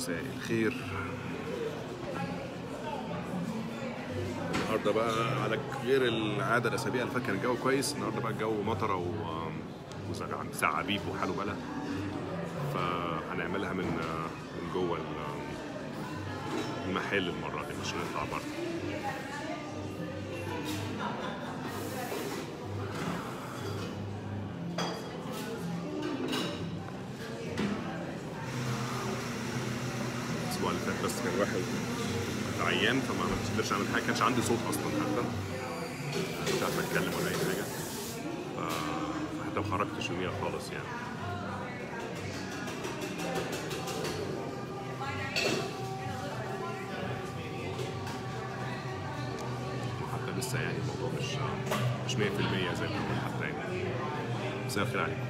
مساء الخير النهارده بقى على غير العاده الاسابيع اللي فاتت كان الجو كويس النهارده بقى الجو مطره و وزرع زعابيب وحاله بلا فهنعملها من من جوه المحل المره دي مش هنطلع بره الاسبوع اللي فات بس كان واحد عيان فما ما قدرتش اعمل حاجه كانش عندي صوت اصلا حتى مش عارف اتكلم ولا اي حاجه ف- حتى ما خرجتش يوميها خالص يعني وحتى لسه يعني الموضوع مش مش 100% زي ما بقول حتى يعني مساء الخير عليكم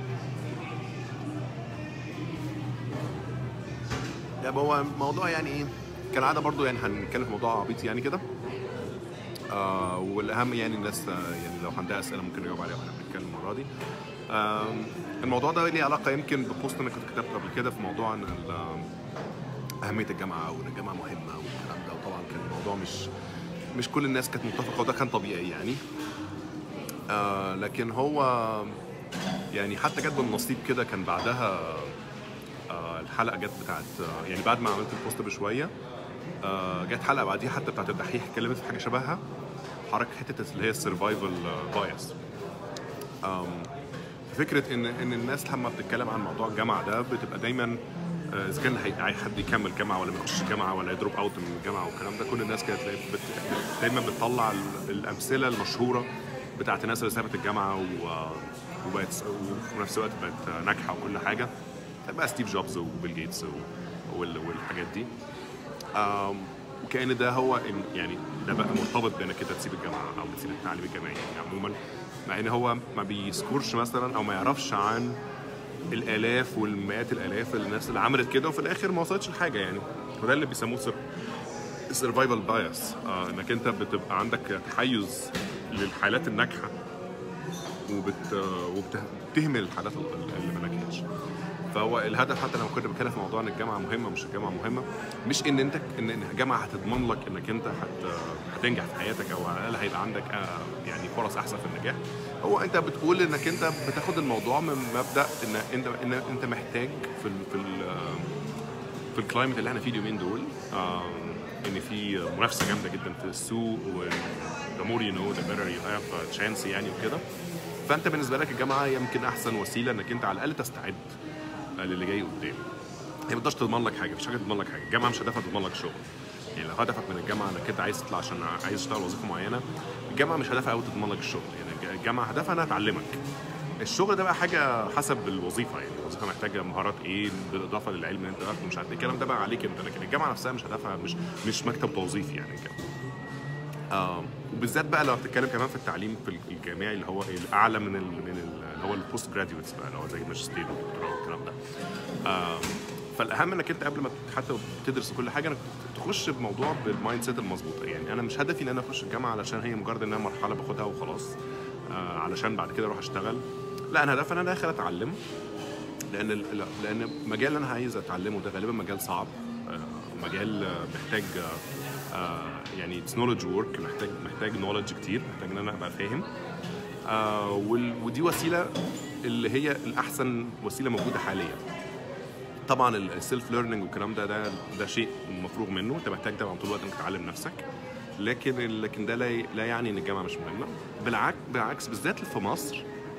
لا ما هو موضوع يعني ايه كالعاده برضو يعني هنتكلم في موضوع عبيط يعني كده آه والاهم يعني الناس آه، يعني لو عندها اسئله ممكن نجاوب عليها واحنا بنتكلم المره دي آم، الموضوع ده ليه علاقه يمكن ببوست انا كنت كتبته قبل كده في موضوع ان ال- اهميه الجامعه وان الجامعه مهمه والكلام ده وطبعا كان الموضوع مش مش كل الناس كانت متفقه وده كان طبيعي يعني آه لكن هو يعني حتى جت بالنصيب كده كان بعدها آه الحلقه جت بتاعت آه يعني بعد ما عملت البوست بشويه آه جت حلقه بعديها حتى بتاعت الدحيح اتكلمت في حاجه شبهها حركه حته اللي هي السرفايفل بايس فكره ان ان الناس لما بتتكلم عن موضوع الجامعه ده بتبقى دايما آه، اذا كان هي- اي حد يكمل جامعه ولا ما يخش جامعه ولا يدروب اوت من الجامعه والكلام ده كل الناس كانت تلاقي بت... دايما بتطلع ال- الامثله المشهوره بتاعت الناس اللي سابت الجامعه و... وبقت وفي نفس الوقت بقت ناجحه وكل حاجه بقى ستيف جوبز وبيل جيتس و... وال... والحاجات دي آم، وكأن ده هو إن- يعني ده بقى مرتبط بانك انت تسيب الجامعه او تسيب التعليم الجامعي يعني عموما مع ان هو ما بيذكرش مثلا او ما يعرفش عن الالاف والمئات الالاف الناس اللي عملت كده وفي الاخر ما وصلتش لحاجه يعني وده اللي بيسموه السرفايفل بايس آه انك انت بتبقى عندك تحيز للحالات الناجحه وبت وبتهمل الحالات اللي ما نجحتش فهو الهدف حتى لما كنت بتكلم في موضوع ان الجامعه مهمه مش الجامعه مهمه مش ان انت ان إن الجامعه هتضمن لك انك انت هت هتنجح في حياتك او على الاقل هيبقى عندك آه، يعني فرص احسن في النجاح هو انت بتقول انك انت بتاخد الموضوع من مبدا ان انت ان انت محتاج في ال في ال في الكلايمت اللي احنا فيه اليومين دول آم، ان في منافسه جامده جدا في السوق و the more you know the better you have a chance يعني وكده فانت بالنسبه لك الجامعه هي يمكن احسن وسيله انك انت على الاقل تستعد للي جاي قدام هي ما تقدرش تضمن لك حاجه مفيش حاجه تضمن لك حاجه الجامعه مش هدفها تضمن لك شغل يعني لو هدفك من الجامعه انك انت عايز تطلع عشان عايز تشتغل وظيفه معينه الجامعه مش هدفها قوي تضمن لك الشغل يعني الجامعه هدفها انها تعلمك الشغل ده بقى حاجه حسب الوظيفه يعني الوظيفه محتاجه مهارات ايه بالاضافه للعلم اللي انت واخده مش عارف إيه. الكلام ده بقى عليك انت لكن الجامعه نفسها مش هدفها مش مش مكتب توظيفي يعني كده آه وبالذات بقى لو بتتكلم كمان في التعليم في الجامعي اللي هو الاعلى من ال من ال اللي هو البوست جراديويتس بقى اللي هو زي الماجستير والدكتوراه والكلام ده آه فالاهم انك انت قبل ما حتى تدرس كل حاجه انك تخش بموضوع بالمايند سيت المظبوطه يعني انا مش هدفي ان انا اخش الجامعه علشان هي مجرد انها مرحله باخدها وخلاص آه علشان بعد كده اروح اشتغل لا انا هدفي ان انا داخل اتعلم لان ال- لان المجال اللي انا عايز اتعلمه ده غالبا مجال صعب آه، مجال آه، محتاج آه، آه، يعني اتس نولج ورك محتاج محتاج نولج كتير محتاج ان انا ابقى فاهم آه، وال- ودي وسيله اللي هي الاحسن وسيله موجوده حاليا طبعا السيلف ليرنينج والكلام ده ده ده شيء مفروغ منه انت محتاج طبعا طول الوقت انك تتعلم نفسك لكن لكن ده لا لا يعني ان الجامعه مش مهمه بالعكس بالعكس بالذات في مصر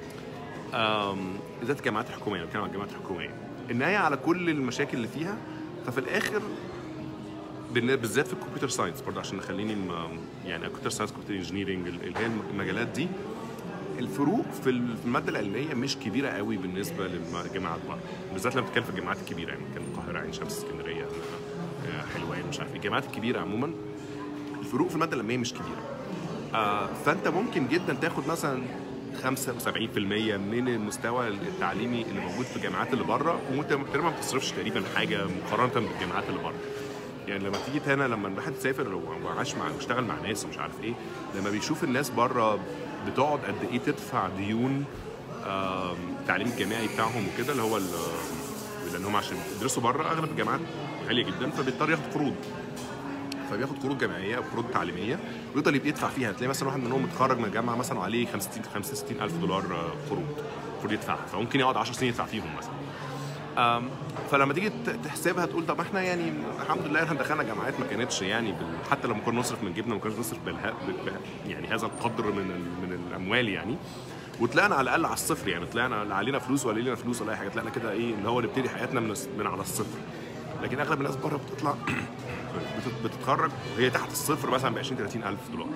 آم، بالذات الجامعات الحكوميه بتكلم عن الجامعات الحكوميه ان هي على كل المشاكل اللي فيها ففي الاخر بالن- بالذات في الكمبيوتر ساينس برضه عشان نخليني م- يعني كمبيوتر ساينس كمبيوتر انجينيرنج اللي هي المجالات دي الفروق في ال- في الماده العلميه مش كبيره قوي بالنسبه للجامعات بره بالذات لما بتتكلم في الجامعات الكبيره يعني كان القاهره عين شمس اسكندريه آه، حلوان مش عارف ايه الجامعات الكبيره عموما الفروق في الماده العلميه مش كبيره آه، فانت ممكن جدا تاخد مثلا 75% من المستوى التعليمي اللي موجود في الجامعات اللي بره وانت تقريبا ما بتصرفش تقريبا حاجه مقارنه بالجامعات اللي بره يعني لما تيجي هنا لما الواحد تسافر وعاش مع واشتغل مع ناس ومش عارف ايه لما بيشوف الناس بره بتقعد قد ايه تدفع ديون آم، التعليم الجامعي بتاعهم وكده اللي هو ال- لان هم عشان يدرسوا بره اغلب الجامعات غاليه جدا فبيضطر ياخد قروض فبياخد قروض جامعيه او قروض تعليميه ويفضل يدفع فيها تلاقي مثلا واحد منهم متخرج من الجامعه مثلا وعليه 50 50 60 الف دولار آه، قروض المفروض يدفعها فممكن يقعد 10 سنين يدفع فيهم مثلا آم، فلما تيجي ت- تحسبها تقول طب احنا يعني الحمد لله احنا دخلنا جامعات ما كانتش يعني بال... حتى لما كنا نصرف من جيبنا ما كناش نصرف بالها... بال... يعني هذا القدر من ال... من الاموال يعني وطلعنا على الاقل على الصفر يعني طلعنا لا علينا فلوس ولا لينا فلوس ولا اي حاجه طلعنا كده ايه اللي هو نبتدي حياتنا من, الس- من على الصفر لكن اغلب الناس بره بتطلع بت- بتتخرج وهي تحت الصفر مثلا ب 20 30 الف دولار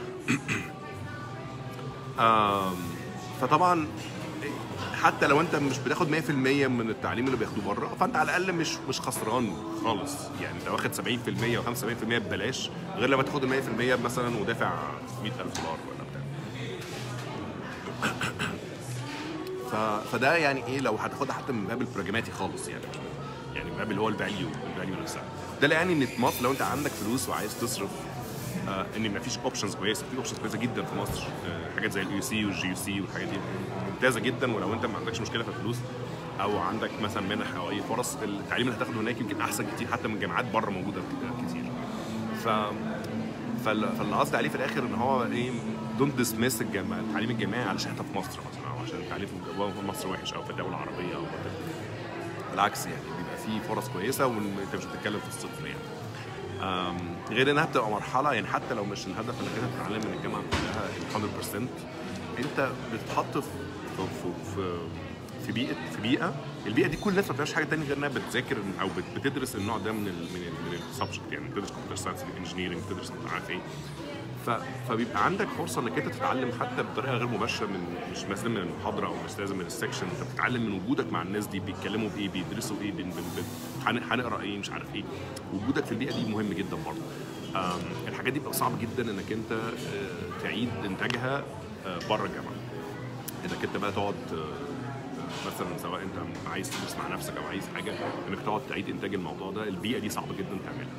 آم، فطبعا حتى لو انت مش بتاخد 100% من التعليم اللي بياخدوه بره فانت على الاقل مش مش خسران خالص يعني انت واخد 70% و 75% ببلاش غير لما تاخد ال 100% مثلا ودافع 100000 دولار ولا بتاع ف... فده يعني ايه لو هتاخدها حتى من باب البراجماتي خالص يعني يعني من باب اللي هو الفاليو الفاليو نفسها ده اللي يعني ان في مصر لو انت عندك فلوس وعايز تصرف آه ان مفيش اوبشنز كويسه في اوبشنز كويسه جدا في مصر آه حاجات زي اليو سي والجي يو سي والحاجات دي ممتازه جدا ولو انت ما عندكش مشكله في الفلوس او عندك مثلا منح او اي فرص التعليم اللي هتاخده هناك يمكن احسن كتير حتى من جامعات بره موجوده كتير ف فال- فاللي قصدي عليه في الاخر ان هو ايه دونت ديسميس الجامعه التعليم الجامعي علشان احنا في مصر مثلا او عشان التعليم في مصر وحش او في الدوله العربيه او whatever. بالعكس يعني بيبقى في فرص كويسه وانت مش بتتكلم في الصفر يعني أم، غير انها بتبقى مرحله يعني حتى لو مش الهدف انك انت تتعلم من الجامعه كلها 100% انت بتتحط في في في في بيئه في بيئه البيئه دي كل الناس ما بتعملش حاجه تانية غير انها بتذاكر او بت- بتدرس النوع ده من ال من ال من السبجكت يعني بتدرس كمبيوتر ساينس انجينيرنج بتدرس مش عارف ايه ف... فبيبقى عندك فرصه انك انت تتعلم حتى بطريقه غير مباشره من مش مثلا من المحاضره او مش لازم من السكشن انت بتتعلم من وجودك مع الناس دي بيتكلموا بايه بيدرسوا ايه بن... بن... بن... هن- هنقرا ايه مش عارف ايه وجودك في البيئه دي مهم جدا برضه آم، الحاجات دي بتبقى صعب جدا انك انت آه، تعيد انتاجها آه، بره الجامعه انك انت بقى تقعد آه، مثلا سواء انت عايز تدرس مع نفسك او عايز حاجه انك تقعد تعيد انتاج الموضوع ده البيئه دي صعبه جدا تعملها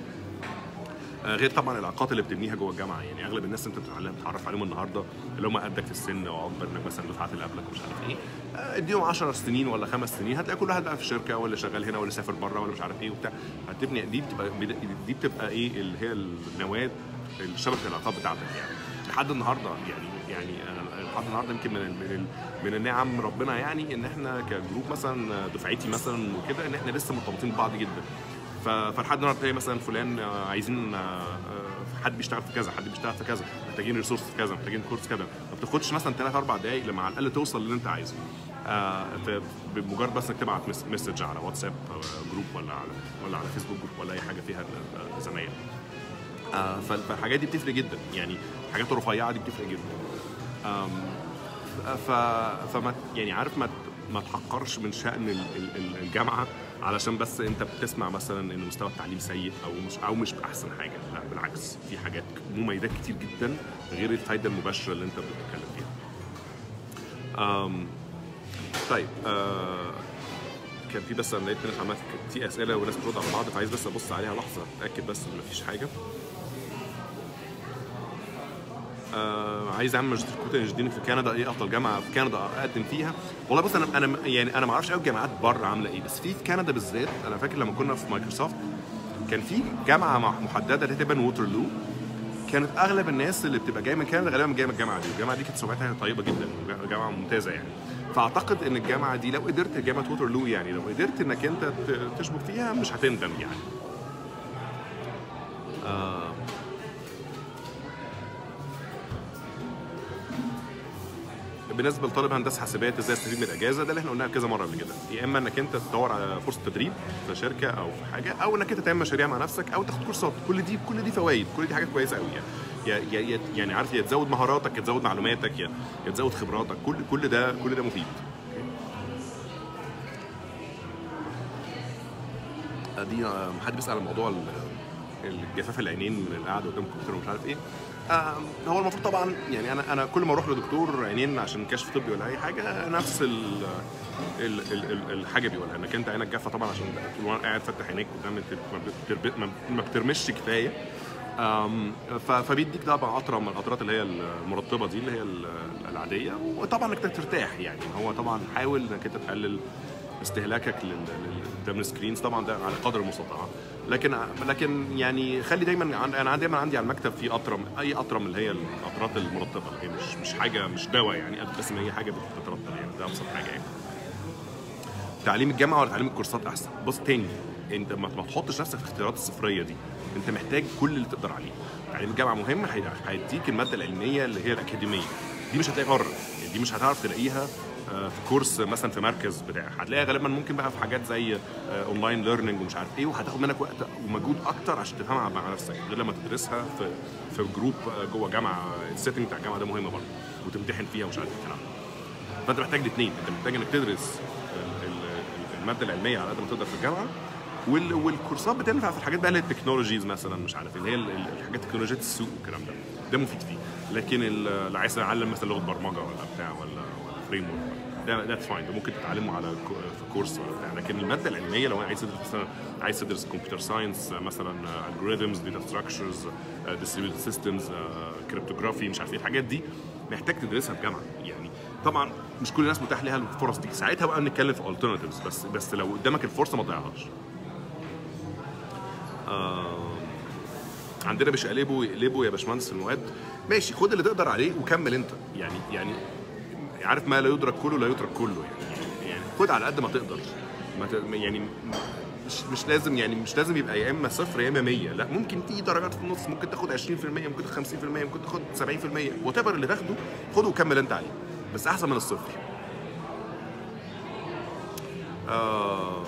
آه، غير طبعا العلاقات اللي بتبنيها جوه الجامعه يعني اغلب الناس انت بتتعلم تتعرف عليهم النهارده اللي هم قدك في السن او اكبر منك مثلا دفعات اللي قبلك ومش عارف ايه آه، اديهم 10 سنين ولا خمس سنين هتلاقي كل واحد بقى في شركه ولا شغال هنا ولا سافر بره ولا مش عارف ايه وبتاع هتبني دي بتبقى دي بتبقى ايه اللي هي النواه شبكه العلاقات بتاعتك يعني لحد النهارده يعني يعني انا لحد النهارده يمكن من ال من ال من النعم ربنا يعني ان احنا كجروب مثلا دفعتي مثلا وكده ان احنا لسه مرتبطين ببعض جدا ف- فلحد النهارده تلاقي مثلا فلان آه، عايزين آه، آه، حد بيشتغل في كذا حد بيشتغل في كذا محتاجين ريسورس في كذا محتاجين كورس كذا ما بتاخدش مثلا ثلاث اربع دقائق لما على الاقل توصل للي انت عايزه آه، ف- بمجرد بس انك تبعت مس- مسج على واتساب آه، جروب ولا على ولا على فيسبوك جروب ولا اي حاجه فيها ال- الزمايل آه، ف- فالحاجات دي بتفرق جدا يعني الحاجات الرفيعه دي بتفرق جدا آم، ف فما يعني عارف ما ما تحقرش من شأن ال- ال- ال- الجامعة علشان بس انت بتسمع مثلا ان مستوى التعليم سيء او مش او مش احسن حاجة لا بالعكس في حاجات مميزات كتير جدا غير الفايدة المباشرة اللي انت بتتكلم فيها. أم طيب آه كان في بس انا لقيت ناس عملت في اسئله وناس بترد على بعض فعايز بس ابص عليها لحظه اتاكد بس ان مفيش حاجه آه عايز اعمل ماجستير كمبيوتر انجينيرنج في كندا ايه افضل جامعه في كندا اقدم فيها والله بص انا انا يعني انا ما اعرفش قوي الجامعات بره عامله ايه بس في في كندا بالذات انا فاكر لما كنا في مايكروسوفت كان في جامعه مع- محدده اللي هي تقريبا ووترلو كانت اغلب الناس اللي بتبقى جايه من كندا غالبا جايه من الجامعه دي والجامعه دي كانت سمعتها طيبه جدا جامعه ممتازه يعني فاعتقد ان الجامعه دي لو قدرت جامعه ووترلو يعني لو قدرت انك انت ت- تشبك فيها مش هتندم يعني آه بالنسبه لطالب هندسه حاسبات ازاي استفيد من الاجازه ده اللي احنا قلناها كذا مره قبل كده يا اما انك انت تدور على فرصه تدريب في شركه او في حاجه او انك انت تعمل مشاريع مع نفسك او تاخد كورسات كل دي كل دي فوائد كل دي حاجات كويسه قوي يعني يا يا يا يعني عارف يا تزود مهاراتك يا تزود معلوماتك يا يا تزود خبراتك كل كل ده كل ده مفيد دي آه، حد بيسال على موضوع ال- الجفاف العينين من القعده قدام الكمبيوتر ومش عارف ايه آه، هو المفروض طبعا يعني انا انا كل ما اروح لدكتور عينين عشان كشف طبي ولا اي حاجه نفس ال ال ال ال الحاجه بيقولها انك انت عينك جافه طبعا عشان طول ما قاعد فاتح عينيك قدام الت- ما بترب- ما- ما بترمش كفايه آم، ف- فبيديك طبعا قطره من القطرات اللي هي المرطبه دي اللي هي ال- العاديه وطبعا انك ترتاح يعني هو طبعا حاول انك انت تقلل استهلاكك لل- لل- قدام السكرينز طبعا ده على قدر المستطاع لكن لكن يعني خلي دايما عن- انا دايما عندي على المكتب في قطره اي قطره من اللي هي القطرات المرطبه اللي هي مش مش حاجه مش دواء يعني قد بس ان هي حاجه بتترطب يعني ده ابسط حاجه يعني تعليم الجامعه ولا تعليم الكورسات احسن بص تاني انت ما ما تحطش نفسك في الاختيارات الصفريه دي انت محتاج كل اللي تقدر عليه تعليم الجامعه مهم هي- هيديك الماده العلميه اللي هي الاكاديميه دي مش هتلاقيها بره يعني دي مش هتعرف تلاقيها آه، في كورس مثلا في مركز بتاع هتلاقيها غالبا ممكن بقى في حاجات زي اونلاين ليرنينج ومش عارف ايه وهتاخد منك وقت ومجهود اكتر عشان تفهمها مع نفسك غير لما تدرسها في في جروب آه، جوه جامعه السيتنج بتاع الجامعه ده مهم برضه وتمتحن فيها ومش عارف إيه الكلام ده فانت محتاج الاثنين انت محتاج انك تدرس ال- ال- الماده العلميه على قد ما تقدر في الجامعه وال- والكورسات بتنفع في الحاجات بقى اللي هي التكنولوجيز مثلا مش عارف اللي هي ال- ال- الحاجات تكنولوجيات السوق والكلام ده ده مفيد فيه لكن ال- اللي عايز يتعلم مثلا لغه برمجه ولا بتاع ولا ولا فريم ده ذاتس فاين ده ممكن تتعلمه على كو- في كورس ولا بتاع لكن الماده العلميه لو عايز تدرس مثلا عايز تدرس كمبيوتر ساينس مثلا الجوريزمز داتا ستراكشرز ديستريبيوتد سيستمز كريبتوغرافي مش عارف ايه الحاجات دي محتاج تدرسها في جامعه يعني طبعا مش كل الناس متاح لها الفرص دي ساعتها بقى نتكلم في alternatives بس بس لو قدامك الفرصه ما تضيعهاش آه عندنا بيشقلبوا يقلبوا يا باشمهندس المواد ماشي خد اللي تقدر عليه وكمل انت يعني يعني عارف ما لا يدرك كله لا يترك كله يعني يعني خد على قد ما تقدر ما ت... يعني مش مش لازم يعني مش لازم يبقى يا اما صفر يا اما 100 لا ممكن تيجي درجات في النص ممكن تاخد 20% ممكن تاخد 50% ممكن تاخد 70% وات اللي تاخده خده وكمل انت عليه بس احسن من الصفر آه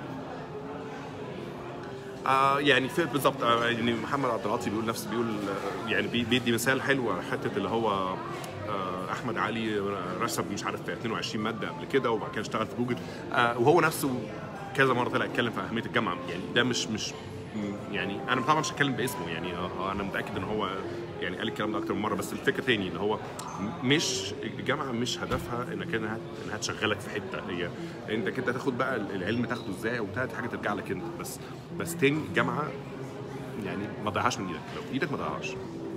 آه يعني في بالظبط آه يعني محمد عبد العاطي بيقول نفس بيقول آه، يعني بي- بيدي مثال حلو على حته اللي هو آه احمد علي رسب مش عارف 22 ماده قبل كده وبعد كده اشتغل في جوجل آه وهو نفسه كذا مره طلع يتكلم في اهميه الجامعه يعني ده مش مش م- يعني انا طبعا مش هتكلم باسمه يعني آه انا متاكد ان هو يعني قال الكلام ده اكتر من مره بس الفكره تاني اللي هو مش الجامعه مش هدفها انك انها انها تشغلك في حته هي انت كده تاخد بقى العلم تاخده ازاي وبتاع دي حاجه ترجع لك انت بس بس تاني الجامعه يعني ما تضيعهاش من ايدك لو في ايدك ما تضيعهاش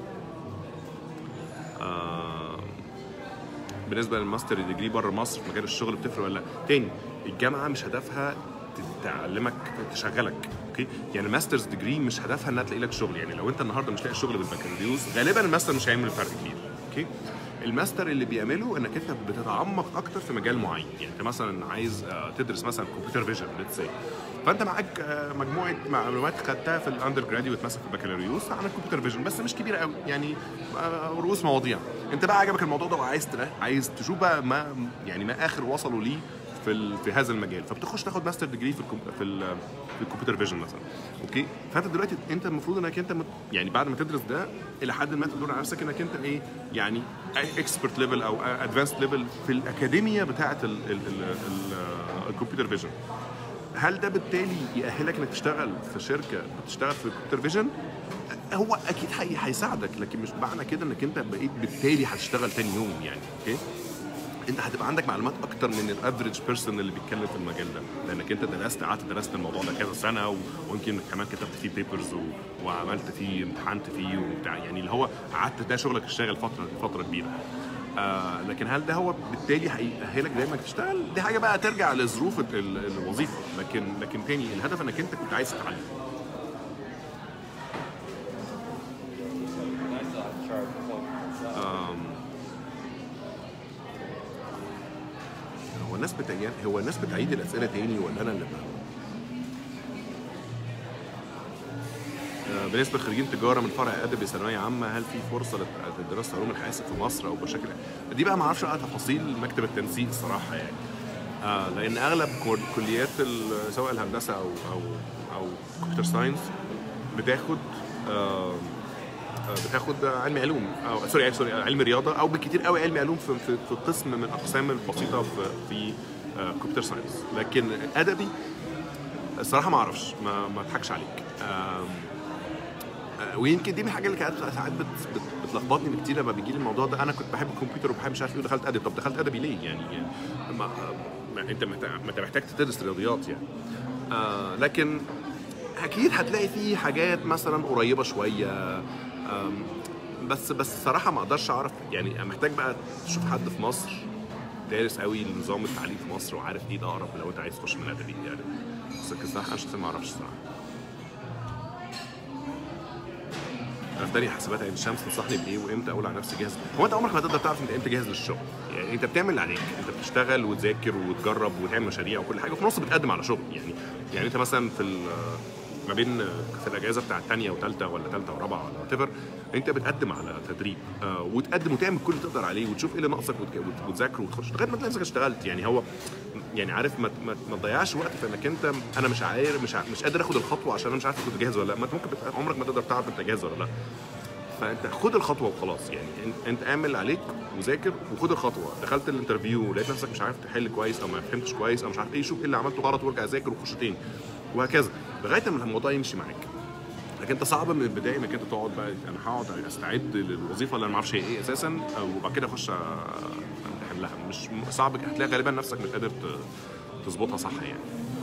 آه بالنسبه للماستر ديجري بره مصر في مجال الشغل بتفرق ولا لا تاني الجامعه مش هدفها تعلمك تشغلك اوكي يعني الماسترز ديجري مش هدفها انها تلاقي لك شغل يعني لو انت النهارده مش لاقي شغل بالبكالوريوس غالبا الماستر مش هيعمل فرق كبير اوكي الماستر اللي بيعمله انك انت بتتعمق اكتر في مجال معين يعني انت مثلا عايز آه، تدرس مثلا كمبيوتر فيجن ليتس سي فانت معاك آه، مجموعه معلومات خدتها في الاندر جراديويت مثلا في البكالوريوس عن الكمبيوتر فيجن بس مش كبيره قوي يعني آه، رؤوس مواضيع انت بقى عجبك الموضوع ده وعايز تلا- عايز تشوف بقى ما يعني ما اخر وصلوا ليه في ال- في هذا المجال فبتخش تاخد ماستر ديجري في الكم... في, ال... في الكمبيوتر فيجن مثلا اوكي فانت دلوقتي انت المفروض انك انت مت... يعني بعد ما تدرس ده الى حد ما تدور على نفسك انك انت ايه يعني اكسبرت ليفل او ادفانسد ليفل في الاكاديميه بتاعه ال... ال... ال... ال... الكمبيوتر فيجن هل ده بالتالي يأهلك انك تشتغل في شركه بتشتغل في الكمبيوتر فيجن؟ هو اكيد هي- هيساعدك لكن مش معنى كده انك انت بقيت بالتالي هتشتغل تاني يوم يعني اوكي؟ انت هتبقى عندك معلومات اكتر من الافريج بيرسون اللي بيتكلم في المجال ده لانك انت درست قعدت درست الموضوع ده كذا سنه و- ويمكن كمان كتبت فيه بيبرز و... وعملت فيه امتحنت فيه وبتاع يعني اللي هو قعدت ده شغلك اشتغل فتره فتره كبيره آه لكن هل ده هو بالتالي هيأهلك دايما تشتغل دي حاجه بقى ترجع لظروف ال- ال- الوظيفه لكن لكن تاني الهدف انك انت كنت عايز تتعلم هو الناس بتعيد هو الناس بتعيد الاسئله تاني ولا انا اللي فاهم؟ آه، بالنسبه لخريجين تجاره من فرع ادبي ثانويه عامه هل في فرصه لت- لدراسه علوم الحاسب في مصر او بشكل دي بقى ما اعرفش بقى تفاصيل مكتب التنسيق الصراحه يعني آه لان اغلب كل- كليات ال- سواء الهندسه او او او كمبيوتر ساينس بتاخد آه آه، بتاخد علم علوم او سوري سوري علم رياضه او بالكتير قوي علم علوم في في, في قسم من الاقسام البسيطه في في كمبيوتر ساينس لكن ادبي الصراحه ما اعرفش ما ما اضحكش عليك آم، آه، ويمكن دي من الحاجات اللي كانت ساعات بت بت بتلخبطني كتير لما بيجي لي الموضوع ده انا كنت بحب الكمبيوتر وبحب مش عارف ايه ودخلت ادبي طب دخلت ادبي ليه يعني, يعني ما ما انت محتاج ما انت محتاج تدرس رياضيات يعني آه لكن اكيد هتلاقي فيه حاجات مثلا قريبه شويه آم، بس بس الصراحه ما اقدرش اعرف يعني أنا محتاج بقى تشوف حد في مصر دارس قوي نظام التعليم في مصر وعارف ايه ده اقرب لو انت عايز تخش من ادبي يعني بس الصراحه انا شخصيا ما اعرفش الصراحه انا في تاني حسابات عين الشمس تنصحني بايه وامتى اقول على نفسي جاهز هو انت عمرك ما تقدر تعرف انت امتى جاهز للشغل يعني انت بتعمل اللي عليك انت بتشتغل وتذاكر وتجرب وتعمل مشاريع وكل حاجه وفي النص بتقدم على شغل يعني يعني انت مثلا في ال- ما بين في الاجازه بتاعت ثانيه وثالثه ولا ثالثه ورابعه ولا وات انت بتقدم على تدريب آه وتقدم وتعمل كل اللي تقدر عليه وتشوف ايه اللي ناقصك وت- وت- وتذاكره وتخش لغايه ما تلاقي نفسك اشتغلت يعني هو يعني عارف ما ما, ما تضيعش وقت في انك انت انا مش عارف مش ع- مش قادر اخد الخطوه عشان انا مش عارف كنت جاهز ولا لا ما انت ممكن بت- عمرك ما تقدر تعرف انت جاهز ولا لا فانت خد الخطوه وخلاص يعني انت, انت اعمل اللي عليك وذاكر وخد الخطوه دخلت الانترفيو ولقيت نفسك مش عارف تحل كويس او ما فهمتش كويس او مش عارف ايه شوف ايه اللي عملته غلط وارجع ذاكر وخش تاني وهكذا لغايه ما الموضوع يمشي معاك لكن انت صعب من البدايه انك انت تقعد بقى انا هقعد استعد للوظيفه اللي انا ما اعرفش هي ايه اساسا وبعد كده اخش امتحن لها مش صعب هتلاقي غالبا نفسك مش قادر ت- تظبطها صح يعني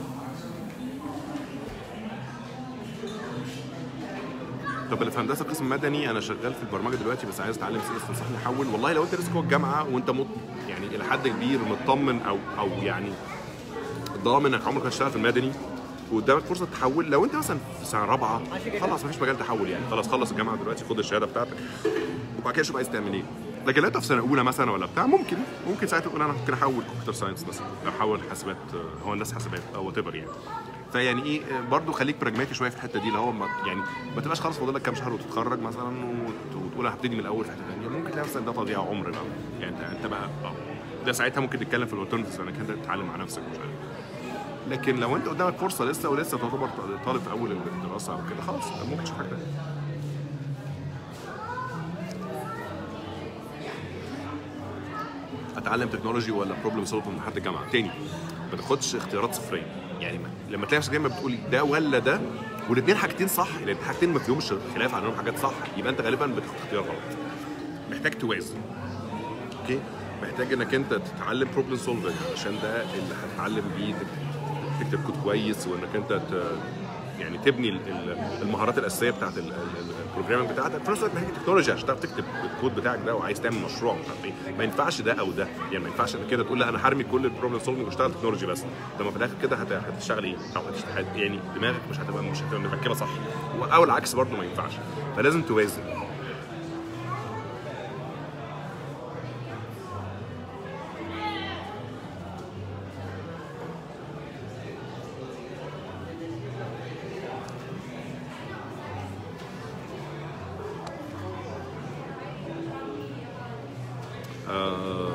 طب اللي في هندسه قسم مدني انا شغال في البرمجه دلوقتي بس عايز اتعلم سي اس تنصحني احول والله لو انت لسه جوه الجامعه وانت مط يعني الى حد كبير مطمن او او يعني ضامن انك عمرك هتشتغل في المدني وقدامك فرصه تحول لو انت مثلا في سنه رابعه خلاص مفيش مجال تحول يعني خلاص خلص الجامعه دلوقتي خد الشهاده بتاعتك وبعد كده شوف عايز تعمل ايه لكن لو انت في سنه اولى مثلا ولا بتاع ممكن ممكن ساعتها تقول انا ممكن احول كمبيوتر ساينس مثلا او احول حاسبات آه، هو الناس حاسبات او وات يعني فيعني ايه آه، برضو خليك براجماتي شويه في الحته دي اللي هو ما يعني ما تبقاش خلاص فاضل لك كام شهر وتتخرج مثلا وت- وتقول أنا هبتدي من الاول في حته ثانيه ممكن تلاقي مثلا ده تضييع عمر بقى يعني انت انت بقى آه، ده ساعتها ممكن نتكلم في الالترنتيفز انك انت تتعلم مع نفسك مش عارف لكن لو انت قدامك فرصه لسه ولسه تعتبر طالب في اول الدراسه او كده خلاص ممكن تشوف حاجه تانيه اتعلم تكنولوجي ولا بروبلم سولف من حد الجامعه تاني ما تاخدش اختيارات صفريه يعني ما- لما تلاقي نفسك دايما بتقول ده ولا ده والاثنين حاجتين صح لان حاجتين ما فيهمش خلاف عنهم حاجات صح يبقى انت غالبا بتاخد اختيار غلط محتاج توازن اوكي محتاج انك انت تتعلم بروبلم سولفنج عشان ده اللي هتتعلم بيه تكتب- تكتب كود كويس وانك انت ت... يعني تبني ال- ال- المهارات الاساسيه بتاعت ال- ال- البروجرامينج بتاعتك في نفس الوقت محتاج تكنولوجيا عشان تعرف تكتب الكود بتاعك ده وعايز تعمل مشروع مش عارف ايه ما ينفعش ده او ده يعني ما ينفعش انك كده تقول لا انا هرمي كل البروبلم سولفنج واشتغل تكنولوجي بس طب ما في الاخر كده هت- هتشتغل ايه او هتشتغل يعني دماغك مش هتبقى مش هتبقى مركبه صح او العكس برضه ما ينفعش فلازم توازن آه